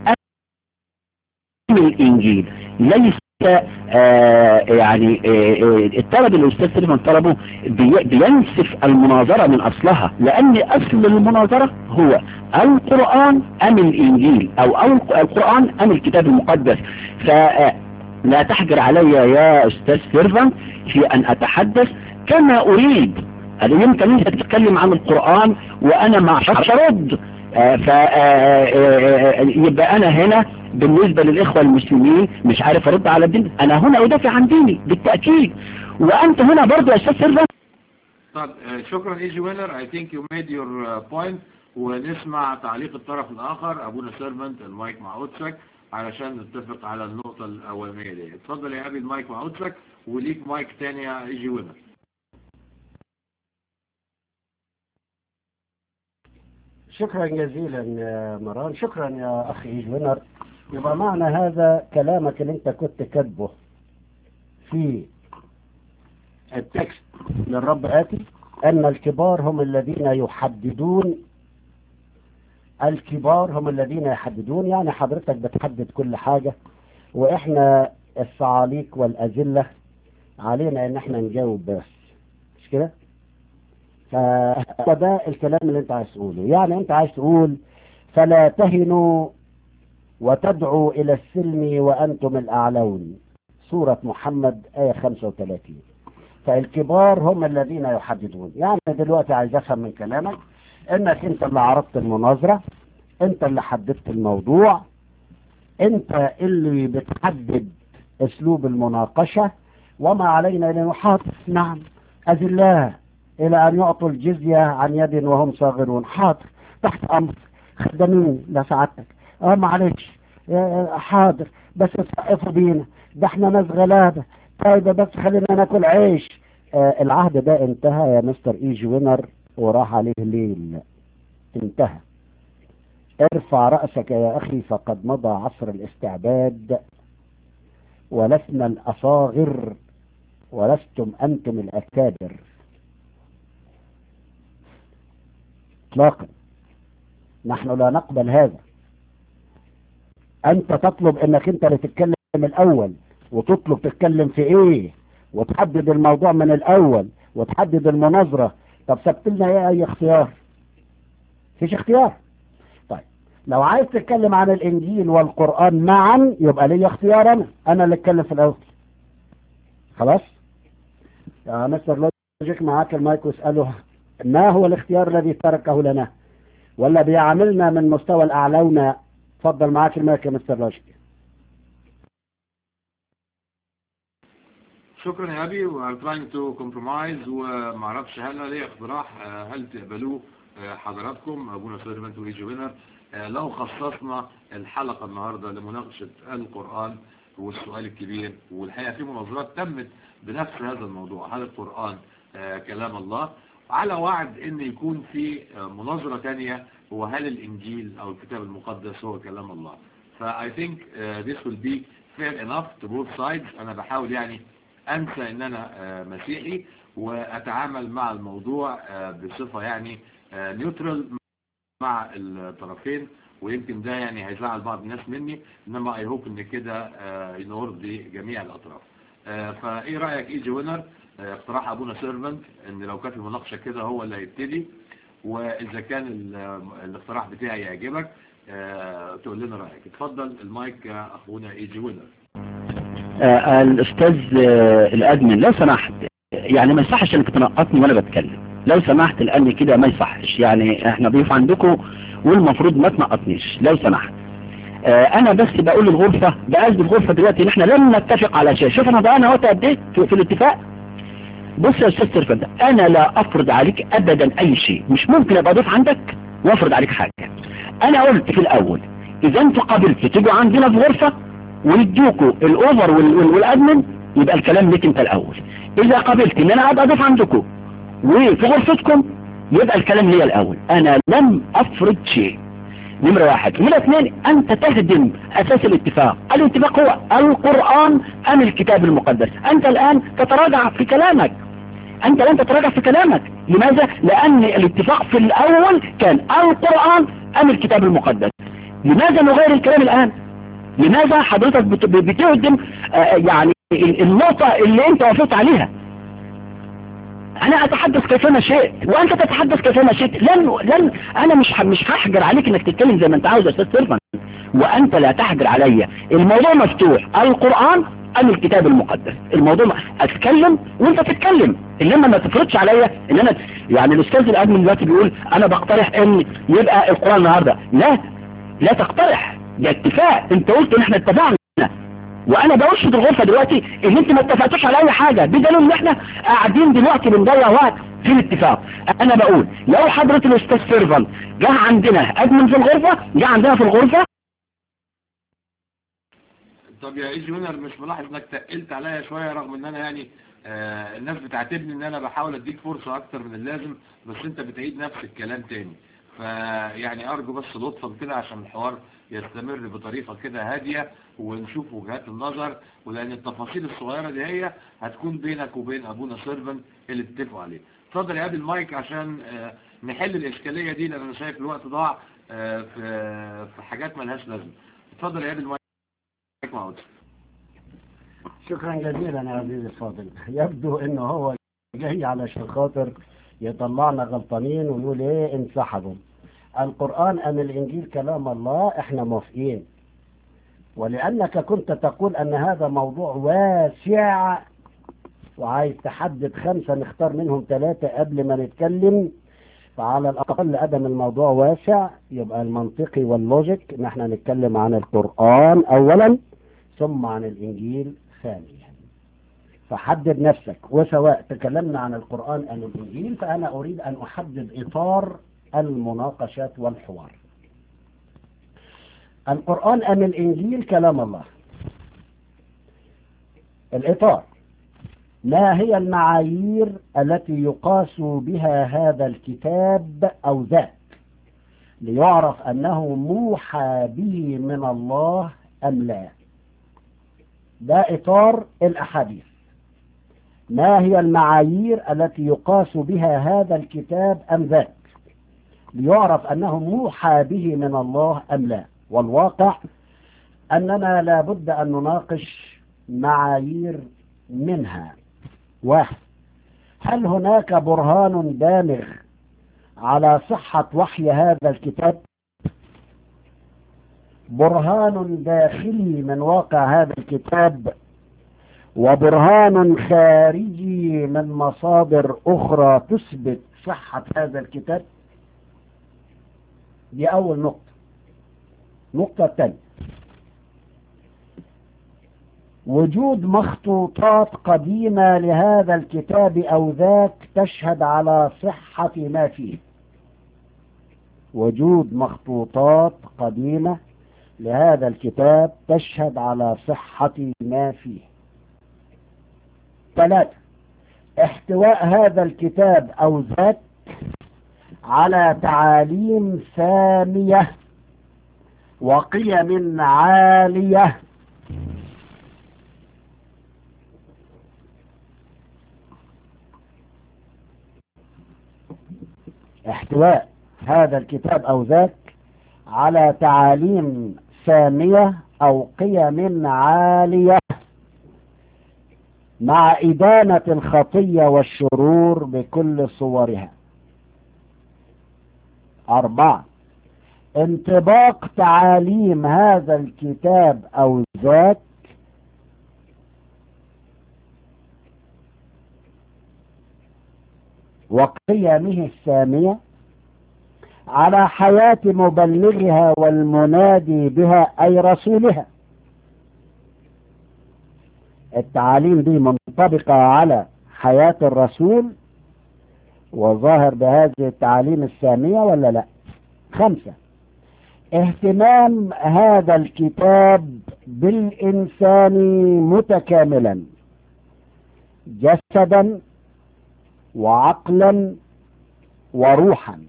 من الإنجيل ليس آه يعني آه الطلب اللي الاستاذ سليمان طلبه بي بينسف المناظرة من اصلها لان اصل المناظرة هو القرآن ام الانجيل او, أو القرآن ام الكتاب المقدس فلا تحجر علي يا استاذ سيرفان في ان اتحدث كما اريد هذا يمكن انت تتكلم عن القرآن وانا ما ارد فيبقى انا هنا بالنسبة للإخوة المسلمين مش عارف أرد على الدين أنا هنا أدافع عن ديني بالتأكيد وأنت هنا برضو يا أستاذ سيرفان طب شكرا ايجي وينر I think you made your point ونسمع تعليق الطرف الآخر أبونا سيرفنت المايك مع أوتسك علشان نتفق على النقطة الأولانية دي اتفضل يا أبي المايك مع أوتسك وليك مايك تاني يا ايجي وينر شكرا جزيلا يا مران شكرا يا أخي إيجوينر يبقى معنى هذا كلامك اللي انت كنت كاتبه في التكست للرب آتي أن الكبار هم الذين يحددون الكبار هم الذين يحددون يعني حضرتك بتحدد كل حاجة وإحنا الصعاليك والأذلة علينا إن إحنا نجاوب بس مش كده؟ فده الكلام اللي أنت عايز تقوله يعني أنت عايز تقول فلا تهنوا وتدعوا إلى السلم وأنتم الأعلون سورة محمد آية 35 فالكبار هم الذين يحددون يعني دلوقتي عايز أفهم من كلامك انك انت اللي عرضت المناظرة انت اللي حددت الموضوع انت اللي بتحدد اسلوب المناقشة وما علينا الا نحاطف نعم اذلاه الى ان يعطوا الجزية عن يد وهم صاغرون حاضر تحت امر خدامين لسعادتك اه معلش آه، حاضر بس تسقفوا بينا ده احنا ناس غلابة طيب بس خلينا ناكل عيش آه العهد ده انتهى يا مستر ايجي وينر وراح عليه ليل انتهى ارفع رأسك يا أخي فقد مضى عصر الاستعباد ولسنا الأصاغر ولستم أنتم الأكابر اطلاقا نحن لا نقبل هذا أنت تطلب أنك أنت اللي تتكلم الأول وتطلب تتكلم في إيه وتحدد الموضوع من الأول وتحدد المناظرة طب سبت لنا ايه اي اختيار فيش اختيار طيب لو عايز تتكلم عن الانجيل والقرآن معا يبقى لي اختيار انا انا اللي اتكلم في الاول خلاص يا مستر لوجيك معاك المايك واسأله ما هو الاختيار الذي تركه لنا ولا بيعاملنا من مستوى الاعلون اتفضل معاك المايك يا مستر لوجيك شكرا يا ابي و I'm trying to compromise ومعرفش هل ليه اقتراح آه، هل تقبلوه آه، حضراتكم ابونا سيرفنت ويجي وينر آه، لو خصصنا الحلقة النهاردة لمناقشة القرآن والسؤال الكبير والحقيقة في مناظرات تمت بنفس هذا الموضوع هل القرآن آه، كلام الله على وعد ان يكون في آه، مناظرة تانية هو هل الانجيل او الكتاب المقدس هو كلام الله ف I think uh, this will be fair enough to both sides انا بحاول يعني انسى ان انا آه، مسيحي واتعامل مع الموضوع آه، بصفة يعني نيوترال مع الطرفين ويمكن ده يعني هيزعل بعض الناس مني انما اي هوب ان كده آه، يرضي جميع الاطراف آه، فايه رايك ايجي وينر آه، اقتراح ابونا سيرفنت ان لو كانت المناقشه كده هو اللي هيبتدي واذا كان ال- الاقتراح بتاعي يعجبك آه، تقول لنا رايك اتفضل المايك يا اخونا ايجي وينر آه، الأستاذ آه، الأدمن لو سمحت يعني ما يصحش انك تنقطني وانا بتكلم لو سمحت لأن كده ما يصحش يعني احنا ضيوف عندكم والمفروض ما تنقطنيش لو سمحت آه، انا بس بقول الغرفة بقصد الغرفة دلوقتي ان احنا لم نتفق على شيء شوف انا ضيعنا وقت قد ايه في, في الاتفاق بص يا استاذ سيرفن انا لا افرض عليك ابدا اي شيء مش ممكن ابقى ضيف عندك وافرض عليك حاجة انا قلت في الاول اذا انتوا قابلتوا تيجوا عندنا في غرفة ويدوكوا الاوفر وال- وال- والادمن يبقى الكلام ليك انت الاول اذا قابلت ان انا ابقى ضيف عندكم وفي غرفتكم يبقى الكلام ليا الاول انا لم افرض شيء نمرة واحد نمرة اثنين انت تهدم اساس الاتفاق الاتفاق هو القرآن ام الكتاب المقدس انت الان تتراجع في كلامك انت لن تتراجع في كلامك لماذا لان الاتفاق في الاول كان القرآن ام الكتاب المقدس لماذا نغير الكلام الان لماذا حضرتك بت- بتهدم آه، يعني ال- النقطة اللي انت وافقت عليها انا اتحدث كيفما شئت وانت تتحدث كيفما شئت لن لن انا مش ح- مش هحجر عليك انك تتكلم زي ما انت عاوز يا استاذ سيرفن وانت لا تحجر عليا الموضوع مفتوح القرآن ام الكتاب المقدس الموضوع م- اتكلم وانت تتكلم انما ما تفرضش عليا ان انا يعني الاستاذ الادمن دلوقتي بيقول انا بقترح ان يبقى القرآن النهارده لا لا تقترح ده اتفاق انت قلت ان احنا اتفقنا وانا برشد الغرفة دلوقتي ان انت ما اتفقتوش على اي حاجة بدليل ان احنا قاعدين دلوقتي بنضيع وقت في الاتفاق انا بقول لو حضرة الاستاذ سيرفن جه عندنا ادمن في الغرفة جه عندنا في الغرفة طب يا ايجي وينر مش ملاحظ انك تقلت عليا شوية رغم ان انا يعني آه الناس بتعاتبني ان انا بحاول اديك فرصة اكتر من اللازم بس انت بتعيد نفس الكلام تاني فيعني ارجو بس لطفا كده عشان الحوار يستمر بطريقة كده هادية ونشوف وجهات النظر ولان التفاصيل الصغيرة دي هي هتكون بينك وبين ابونا سيرفن اللي اتفقوا عليه اتفضل يا ابي المايك عشان آه، نحل الاشكالية دي لان انا شايف الوقت ضاع آه، في في حاجات ملهاش لازمة اتفضل يا ابي المايك مع حضرتك. شكرا جزيلا يا عزيزي الفاضل يبدو انه هو جاي علشان خاطر يطلعنا غلطانين ونقول ايه انسحبوا القرآن ام الانجيل كلام الله احنا موافقين ولانك كنت تقول ان هذا موضوع واسع وعايز تحدد خمسة نختار منهم ثلاثة قبل ما نتكلم فعلى الأقل أدم الموضوع واسع يبقى المنطقي واللوجيك إن احنا نتكلم عن القرآن أولا ثم عن الإنجيل ثانيا فحدد نفسك وسواء تكلمنا عن القرآن أم الإنجيل فأنا أريد أن أحدد إطار المناقشات والحوار القرآن أم الإنجيل كلام الله الإطار ما هي المعايير التي يقاس بها هذا الكتاب أو ذاك ليعرف أنه موحى به من الله أم لا ده إطار الأحاديث ما هي المعايير التي يقاس بها هذا الكتاب أم ذاك ليعرف أنه موحى به من الله أم لا والواقع أننا لابد أن نناقش معايير منها واحد هل هناك برهان دامغ على صحة وحي هذا الكتاب برهان داخلي من واقع هذا الكتاب وبرهان خارجي من مصادر أخرى تثبت صحة هذا الكتاب دي أول نقطة نقطة الثانية وجود مخطوطات قديمة لهذا الكتاب أو ذاك تشهد على صحة ما فيه وجود مخطوطات قديمة لهذا الكتاب تشهد على صحة ما فيه ثلاثة احتواء هذا الكتاب أو ذاك على تعاليم سامية وقيم عالية احتواء هذا الكتاب أو ذاك على تعاليم سامية أو قيم عالية مع إدانة الخطية والشرور بكل صورها أربعة انطباق تعاليم هذا الكتاب أو ذاك وقيمه السامية على حياة مبلغها والمنادي بها أي رسولها التعاليم دي منطبقة على حياة الرسول وظاهر بهذه التعاليم السامية ولا لا خمسة اهتمام هذا الكتاب بالإنسان متكاملا جسدا وعقلا وروحا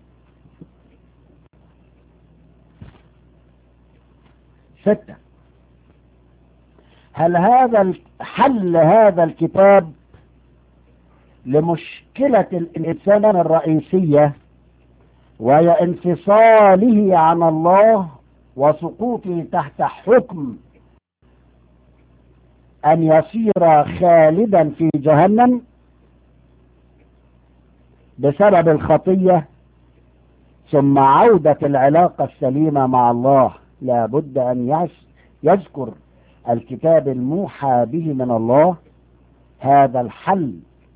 ستة هل هذا حل هذا الكتاب لمشكلة الإنسان الرئيسية وهي انفصاله عن الله وسقوطه تحت حكم أن يصير خالدا في جهنم بسبب الخطية ثم عودة العلاقة السليمة مع الله لا بد أن يذكر الكتاب الموحى به من الله هذا الحل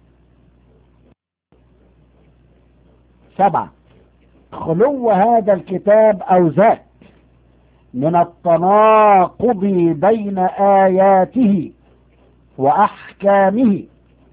سبعة خلو هذا الكتاب أو ذاك من التناقض بين آياته وأحكامه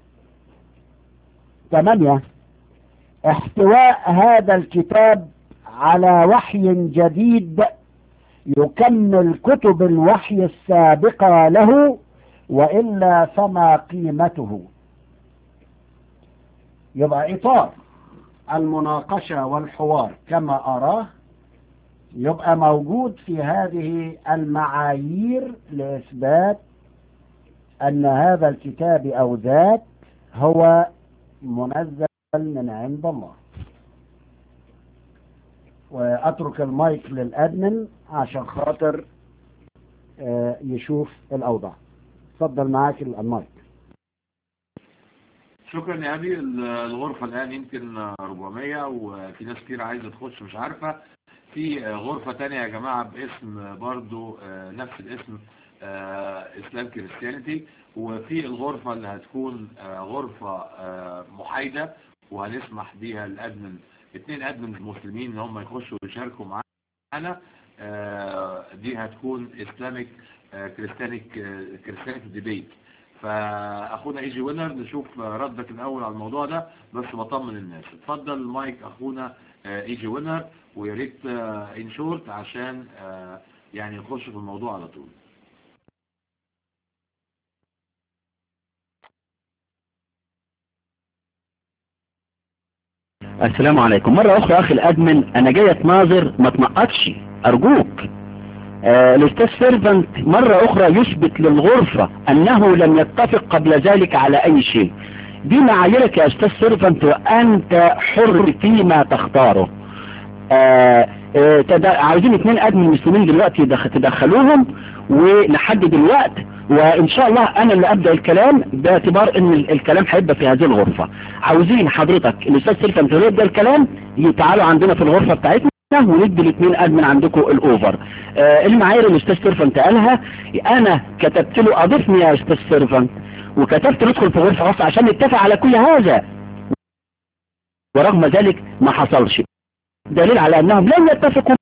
ثمانية احتواء هذا الكتاب على وحي جديد يكمل كتب الوحي السابقة له وإلا فما قيمته يبقى إطار المناقشة والحوار كما أراه يبقى موجود في هذه المعايير لإثبات أن هذا الكتاب أو ذاك هو منزل من عند الله وأترك المايك للأدمن عشان خاطر آه، يشوف الأوضاع اتفضل معاك المايك شكرا يا ابي الغرفة الان يمكن 400 وفي ناس كتير عايزة تخش مش عارفة في غرفة تانية يا جماعة باسم برضو آه، نفس الاسم آه، اسلام كريستيانيتي وفي الغرفة اللي هتكون آه، غرفة آه، محايدة وهنسمح بيها الادمن اتنين ادمن مسلمين ان هم يخشوا ويشاركوا معانا آه، دي هتكون اسلامك كريستيانيك كريستيانيك ديبيت فاخونا ايجي وينر نشوف ردك الاول على الموضوع ده بس بطمن الناس اتفضل المايك اخونا آه، ايجي وينر ويا ريت ان شورت عشان آه، يعني نخش في الموضوع على طول السلام عليكم مرة أخرى أخي الأدمن أنا جاي أتناظر ما تنقطش أرجوك آه، الأستاذ سيرفنت مرة أخرى يثبت للغرفة أنه لم يتفق قبل ذلك على أي شيء دي معاييرك يا أستاذ سيرفنت وأنت حر فيما تختاره آه، آه، تد- عاوزين اتنين أدمن مسلمين دلوقتي يدخ- تدخلوهم ونحدد الوقت وإن شاء الله أنا اللي أبدأ الكلام باعتبار إن ال- الكلام هيبقى في هذه الغرفة عاوزين حضرتك الأستاذ سيرفنت اللي يبدأ الكلام تعالوا عندنا في الغرفة بتاعتنا وندي الاثنين ادمن عندكم الاوفر آه المعايير اللي الاستاذ سيرفنت قالها انا كتبت له اضفني يا استاذ سيرفنت وكتبت ندخل في غرفة خاصة عشان نتفق على كل هذا ورغم ذلك ما حصلش دليل على انهم لم يتفقوا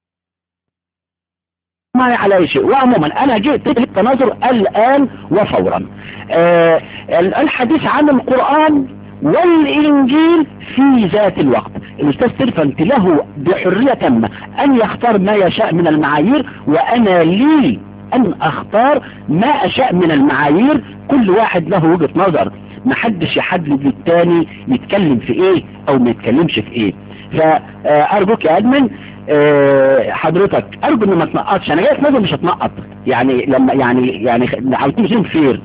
معي على اي شيء وعموما انا جئت للتناظر الان وفورا آه الحديث عن القرآن والانجيل في ذات الوقت الاستاذ سيرفنت له بحرية تامة ان يختار ما يشاء من المعايير وانا لي ان اختار ما اشاء من المعايير كل واحد له وجهة نظر محدش يحدد للتاني يتكلم في ايه او ما يتكلمش في ايه فارجوك يا ادمن آه، حضرتك ارجو ان ما تنقطش انا جاي اتنظر مش هتنقط يعني لما يعني يعني عاوزين نجيب فير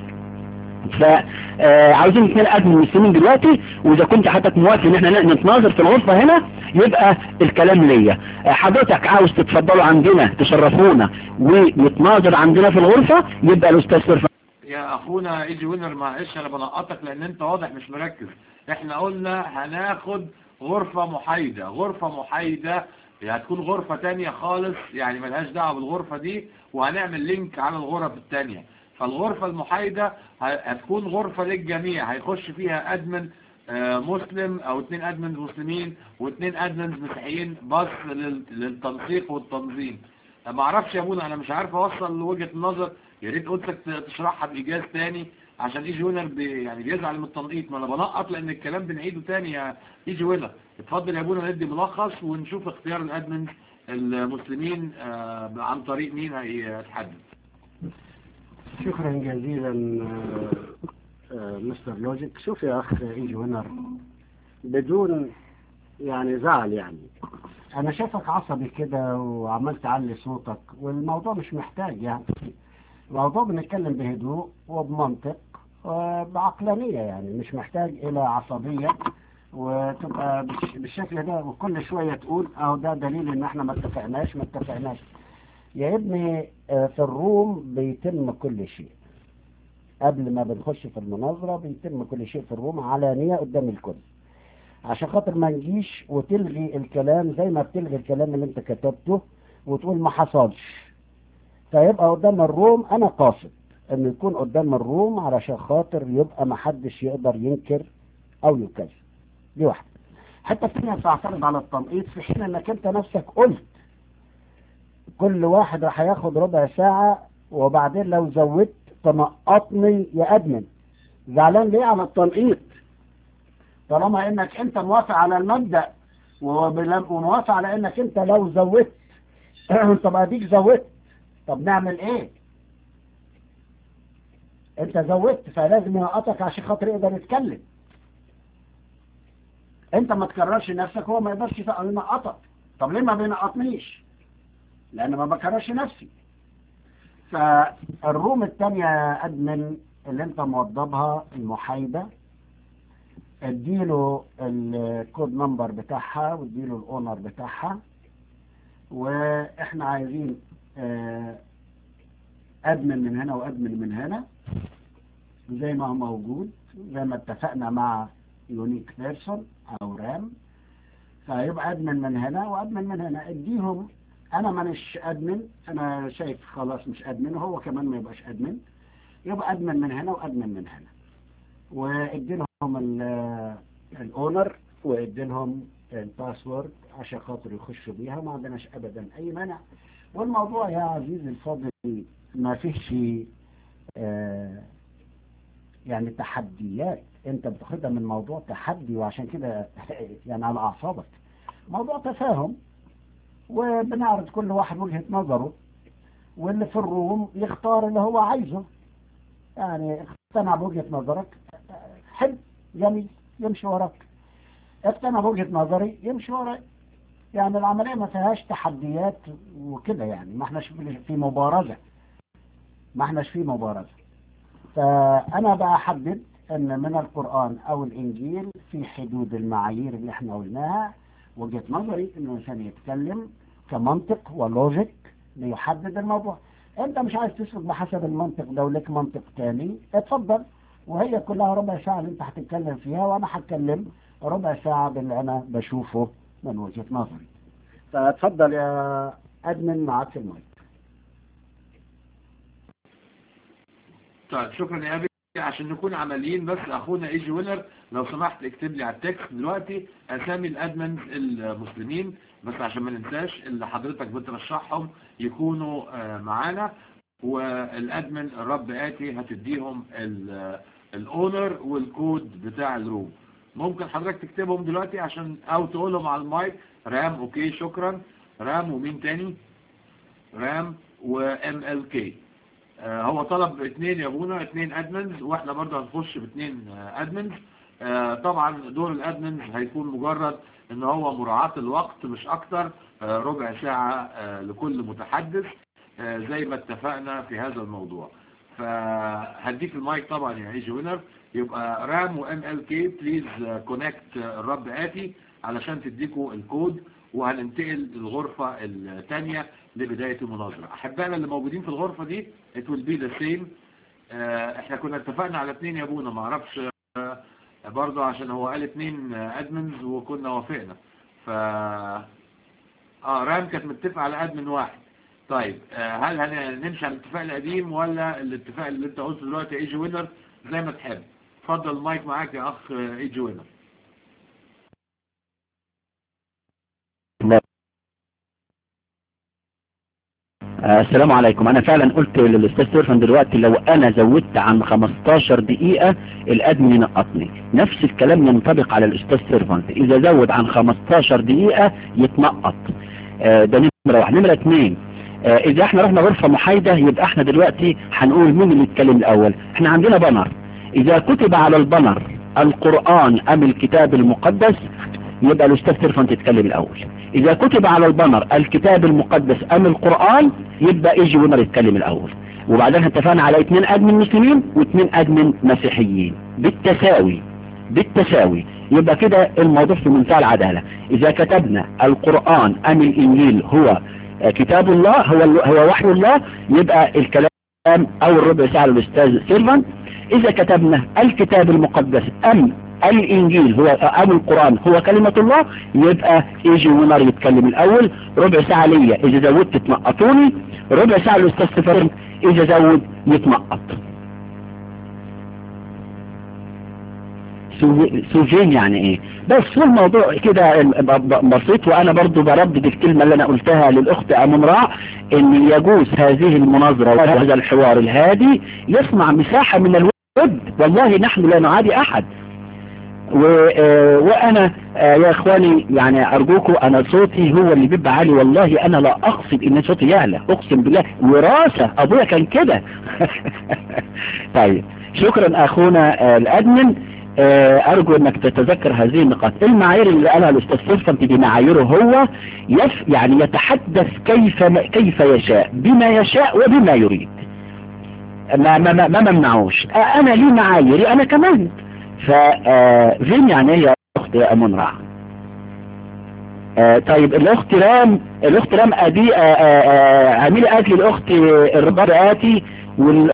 فعاوزين اثنين ادمن مسلمين دلوقتي واذا كنت حضرتك موافق ان احنا نتناظر في الغرفة هنا يبقى الكلام ليا آه، حضرتك عاوز تتفضلوا عندنا تشرفونا ونتناظر عندنا في الغرفة يبقى الاستاذ سيرفا يا اخونا ايجي وينر معلش انا بنقطك لان انت واضح مش مركز احنا قلنا هناخد غرفة محايدة غرفة محايدة هي هتكون غرفة تانية خالص يعني ملهاش دعوة بالغرفة دي وهنعمل لينك على الغرف التانية فالغرفة المحايدة ه- هتكون غرفة للجميع هيخش فيها ادمن آه، مسلم او اتنين ادمن مسلمين واتنين ادمن مسيحيين بس لل- للتنسيق والتنظيم ما اعرفش يا ابونا انا مش عارف اوصل لوجهة النظر يا ريت قلتك تشرحها بايجاز تاني عشان يجي وينر بي يعني بيزعل من التنقيط ما انا بنقط لان الكلام بنعيده تاني يا يجي وينر اتفضل يا ابونا ندي ملخص ونشوف اختيار الادمن المسلمين آه، عن طريق مين هيتحدد شكرا جزيلا آه، آه، مستر لوجيك شوف يا اخ ايجي وينر بدون يعني زعل يعني انا شايفك عصبي كده وعمال تعلي صوتك والموضوع مش محتاج يعني الموضوع بنتكلم بهدوء وبمنطق وبعقلانية يعني مش محتاج الى عصبية وتبقى بالش- بالشكل ده وكل شوية تقول اهو ده دليل ان احنا ما اتفقناش ما اتفقناش يا ابني آه، في الروم بيتم كل شيء قبل ما بنخش في المناظرة بيتم كل شيء في الروم علانية قدام الكل عشان خاطر ما نجيش وتلغي الكلام زي ما بتلغي الكلام اللي انت كتبته وتقول ما حصلش فيبقى قدام الروم انا قاصد انه يكون قدام الروم علشان خاطر يبقى ما حدش يقدر ينكر او يكذب دي واحدة حتى الثانية بتعترض على التنقيط في حين انك انت نفسك قلت كل واحد راح ياخد ربع ساعة وبعدين لو زودت تنقطني يا ادمن زعلان ليه على التنقيط طالما انك انت موافق على المبدأ وبل- وموافق على انك انت لو زودت طب اديك زودت طب نعمل ايه انت زودت فلازم ينقطك عشان خاطر يقدر يتكلم انت ما تكررش نفسك هو ما يقدرش ينقطك طب ليه ما بينقطنيش لان ما بكررش نفسي فالروم التانية يا ادمن اللي انت موضبها المحايدة اديله الكود نمبر بتاعها واديله الاونر بتاعها واحنا عايزين اه ادمن من هنا وادمن من هنا زي ما هو موجود زي ما اتفقنا مع يونيك بيرسون او رام فيبقى ادمن من هنا وادمن من هنا اديهم انا مانيش ادمن انا شايف خلاص مش ادمن وهو كمان ما يبقاش ادمن يبقى ادمن من هنا وادمن من هنا وادي لهم الاونر وادي لهم الباسورد عشان خاطر يخشوا بيها ما عندناش ابدا اي مانع والموضوع يا عزيزي الفاضل ما فيهش آه يعني تحديات انت بتاخدها من موضوع تحدي وعشان كده يعني على اعصابك موضوع تفاهم وبنعرض كل واحد وجهة نظره واللي في الروم يختار اللي هو عايزه يعني اقتنع بوجهة نظرك حلو جميل يمشي وراك اقتنع بوجهة نظري يمشي وراي يعني العملية ما فيهاش تحديات وكده يعني ما احناش في مبارزة ما احناش في مبارزة فانا بحدد ان من القرآن او الانجيل في حدود المعايير اللي احنا قلناها وجهة نظري ان الانسان يتكلم كمنطق ولوجيك ليحدد الموضوع انت مش عايز تسلك بحسب المنطق ده ولك منطق تاني اتفضل وهي كلها ربع ساعة اللي انت هتتكلم فيها وانا هتكلم ربع ساعة باللي انا بشوفه من وجهة نظري فاتفضل يا ادمن معاك المايك طيب شكرا يا ابي عشان نكون عمليين بس اخونا ايجي وينر لو سمحت اكتب لي على التكست دلوقتي اسامي الادمنز المسلمين بس عشان ما ننساش اللي حضرتك بترشحهم يكونوا معانا والادمن الرب اتي هتديهم الاونر والكود بتاع الروم ممكن حضرتك تكتبهم دلوقتي عشان او تقولهم على المايك رام اوكي شكرا رام ومين تاني رام وام ال كي هو طلب اثنين يا ابونا اثنين ادمنز واحنا برضه هنخش باثنين ادمنز طبعا دور الادمنز هيكون مجرد ان هو مراعاة الوقت مش اكتر ربع ساعة لكل متحدث زي ما اتفقنا في هذا الموضوع فهديك المايك طبعا يا ايجي وينر يبقى رام وام ال كي بليز كونكت الرب اتي علشان تديكوا الكود وهننتقل للغرفة الثانية لبداية المناظرة احبائنا اللي موجودين في الغرفة دي it will be the same احنا كنا اتفقنا على اثنين يا ابونا ما اعرفش برضه عشان هو قال اثنين ادمنز وكنا وافقنا ف اه رام كانت متفق على ادمن واحد طيب هل هنمشي على الاتفاق القديم ولا الاتفاق اللي انت قلته دلوقتي ايجي وينر زي ما تحب اتفضل المايك معاك يا اخ ايجي وينر السلام عليكم انا فعلا قلت للاستاذ سيرفن دلوقتي لو انا زودت عن 15 دقيقة الادمن ينقطني نفس الكلام ينطبق على الاستاذ سيرفن اذا زود عن 15 دقيقة يتنقط ده نمرة واحد نمرة اتنين اذا احنا رحنا غرفة محايدة يبقى احنا دلوقتي هنقول مين اللي يتكلم الاول احنا عندنا بانر اذا كتب على البانر القرآن ام الكتاب المقدس يبقى الاستاذ سيرفن تتكلم الاول اذا كتب على البانر الكتاب المقدس ام القرآن يبقى ايجي وينر يتكلم الاول وبعدين اتفقنا على اثنين ادمن مسلمين واثنين ادمن مسيحيين بالتساوي بالتساوي يبقى كده الموضوع في منتهى العدالة اذا كتبنا القرآن ام الانجيل هو كتاب الله هو هو وحي الله يبقى الكلام او الربع ساعة للاستاذ سيرفن اذا كتبنا الكتاب المقدس ام الانجيل هو ام القرآن هو كلمة الله يبقى يجي ونار يتكلم الاول ربع ساعة ليا اذا زودت تنقطوني ربع ساعة الاستاذ سيرفن اذا زود يتنقط سوجين يعني ايه بس هو الموضوع كده بسيط وانا برضو بردد الكلمة اللي انا قلتها للاخت امنراء ان يجوز هذه المناظرة وهذا الحوار الهادي يصنع مساحة من الود والله نحن لا نعادي احد و... وانا يا اخواني يعني ارجوكم انا صوتي هو اللي بيبقى عالي والله انا لا اقصد ان صوتي يعلى اقسم بالله وراثة ابويا كان كده طيب شكرا اخونا الادمن آه، أرجو أنك تتذكر هذه النقاط المعايير اللي قالها الأستاذ سلطان دي معاييره هو يف يعني يتحدث كيف كيف يشاء بما يشاء وبما يريد ما ما ما, ما ممنعوش آه، أنا لي معاييري أنا كمان فين يعني هي يا أخت يا منرع آه، طيب الأخت رام الأخت رام أدي آه، آه، آه، اعملي أكل الأخت الرباط آتي وال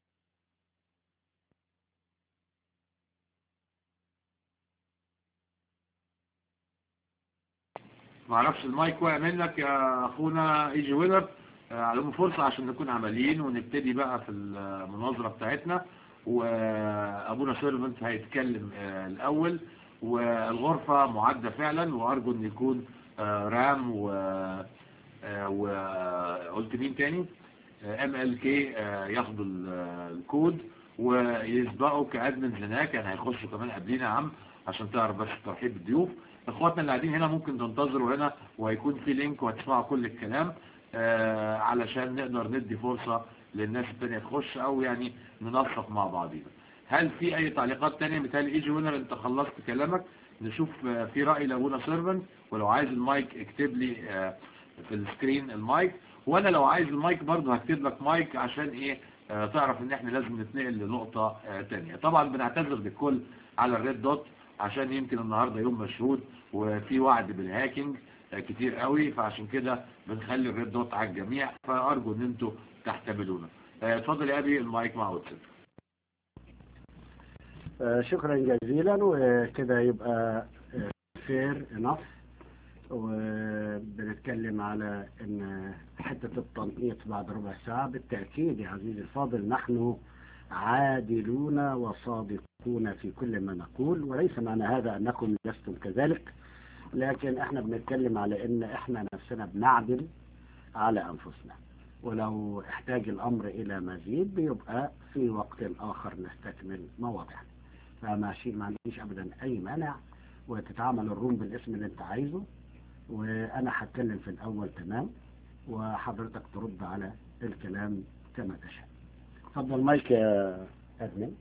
معرفش المايك وقع منك يا اخونا ايجي ويلر آه، عليهم فرصة عشان نكون عمليين ونبتدي بقى في المناظرة بتاعتنا وابونا سيرفنت هيتكلم آه، الاول والغرفة معدة فعلا وارجو ان يكون آه، رام و آه، وقلت مين تاني ام ال كي ياخدوا ال- الكود ويسبقوا كادمنز هناك يعني هيخشوا كمان قبلينا يا عم عشان تعرف بس ترحيب بالضيوف اخواتنا اللي قاعدين هنا ممكن تنتظروا هنا وهيكون في لينك وهتسمعوا كل الكلام آه علشان نقدر ندي فرصة للناس التانية تخش او يعني ننسق مع بعضينا هل في اي تعليقات تانية مثال ايجي وينر انت خلصت كلامك نشوف آه، في رأي لابونا سيرفنت ولو عايز المايك اكتب لي آه، في السكرين المايك وانا لو عايز المايك برضو هكتب لك مايك عشان ايه آه، تعرف ان احنا لازم نتنقل لنقطة آه، تانية طبعا بنعتذر للكل على الريد دوت عشان يمكن النهاردة يوم مشهود وفي وعد بالهاكينج آه، كتير قوي فعشان كده بنخلي الريد دوت على الجميع فارجو ان انتوا تحتملونا آه، اتفضل يا ابي المايك مع واتساب آه، شكرا جزيلا وكده يبقى فير انف وبنتكلم على ان حتة التنقيط بعد ربع ساعة بالتأكيد يا عزيزي الفاضل نحن عادلون وصادقون في كل ما نقول وليس معنى هذا انكم لستم كذلك لكن احنا بنتكلم على ان احنا نفسنا بنعدل على انفسنا ولو احتاج الامر الى مزيد بيبقى في وقت اخر نستكمل مواضيعنا فماشي ما عنديش ابدا اي مانع وتتعامل الروم بالاسم اللي انت عايزه وانا هتكلم في الاول تمام وحضرتك ترد على الكلام كما تشاء اتفضل مايك يا ادمن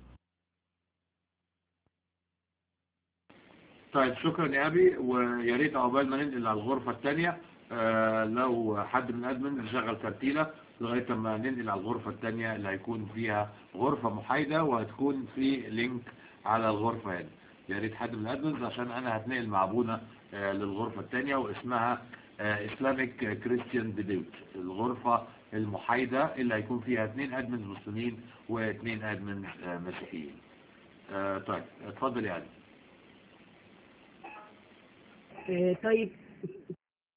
طيب شكرا يا ابي ويا ريت عقبال ما ننقل على الغرفة الثانية آه لو حد من ادمن يشغل ترتيلة لغاية ما ننقل على الغرفة الثانية اللي هيكون فيها غرفة محايدة وهتكون في لينك على الغرفة هنا يا ريت حد من الادمنز عشان انا هتنقل مع ابونا آه للغرفة الثانية واسمها اسلاميك كريستيان ديبيوت الغرفة المحايدة اللي هيكون فيها اثنين ادمنز مسلمين واثنين ادمنز آه مسيحيين آه طيب اتفضل يا علي آه، طيب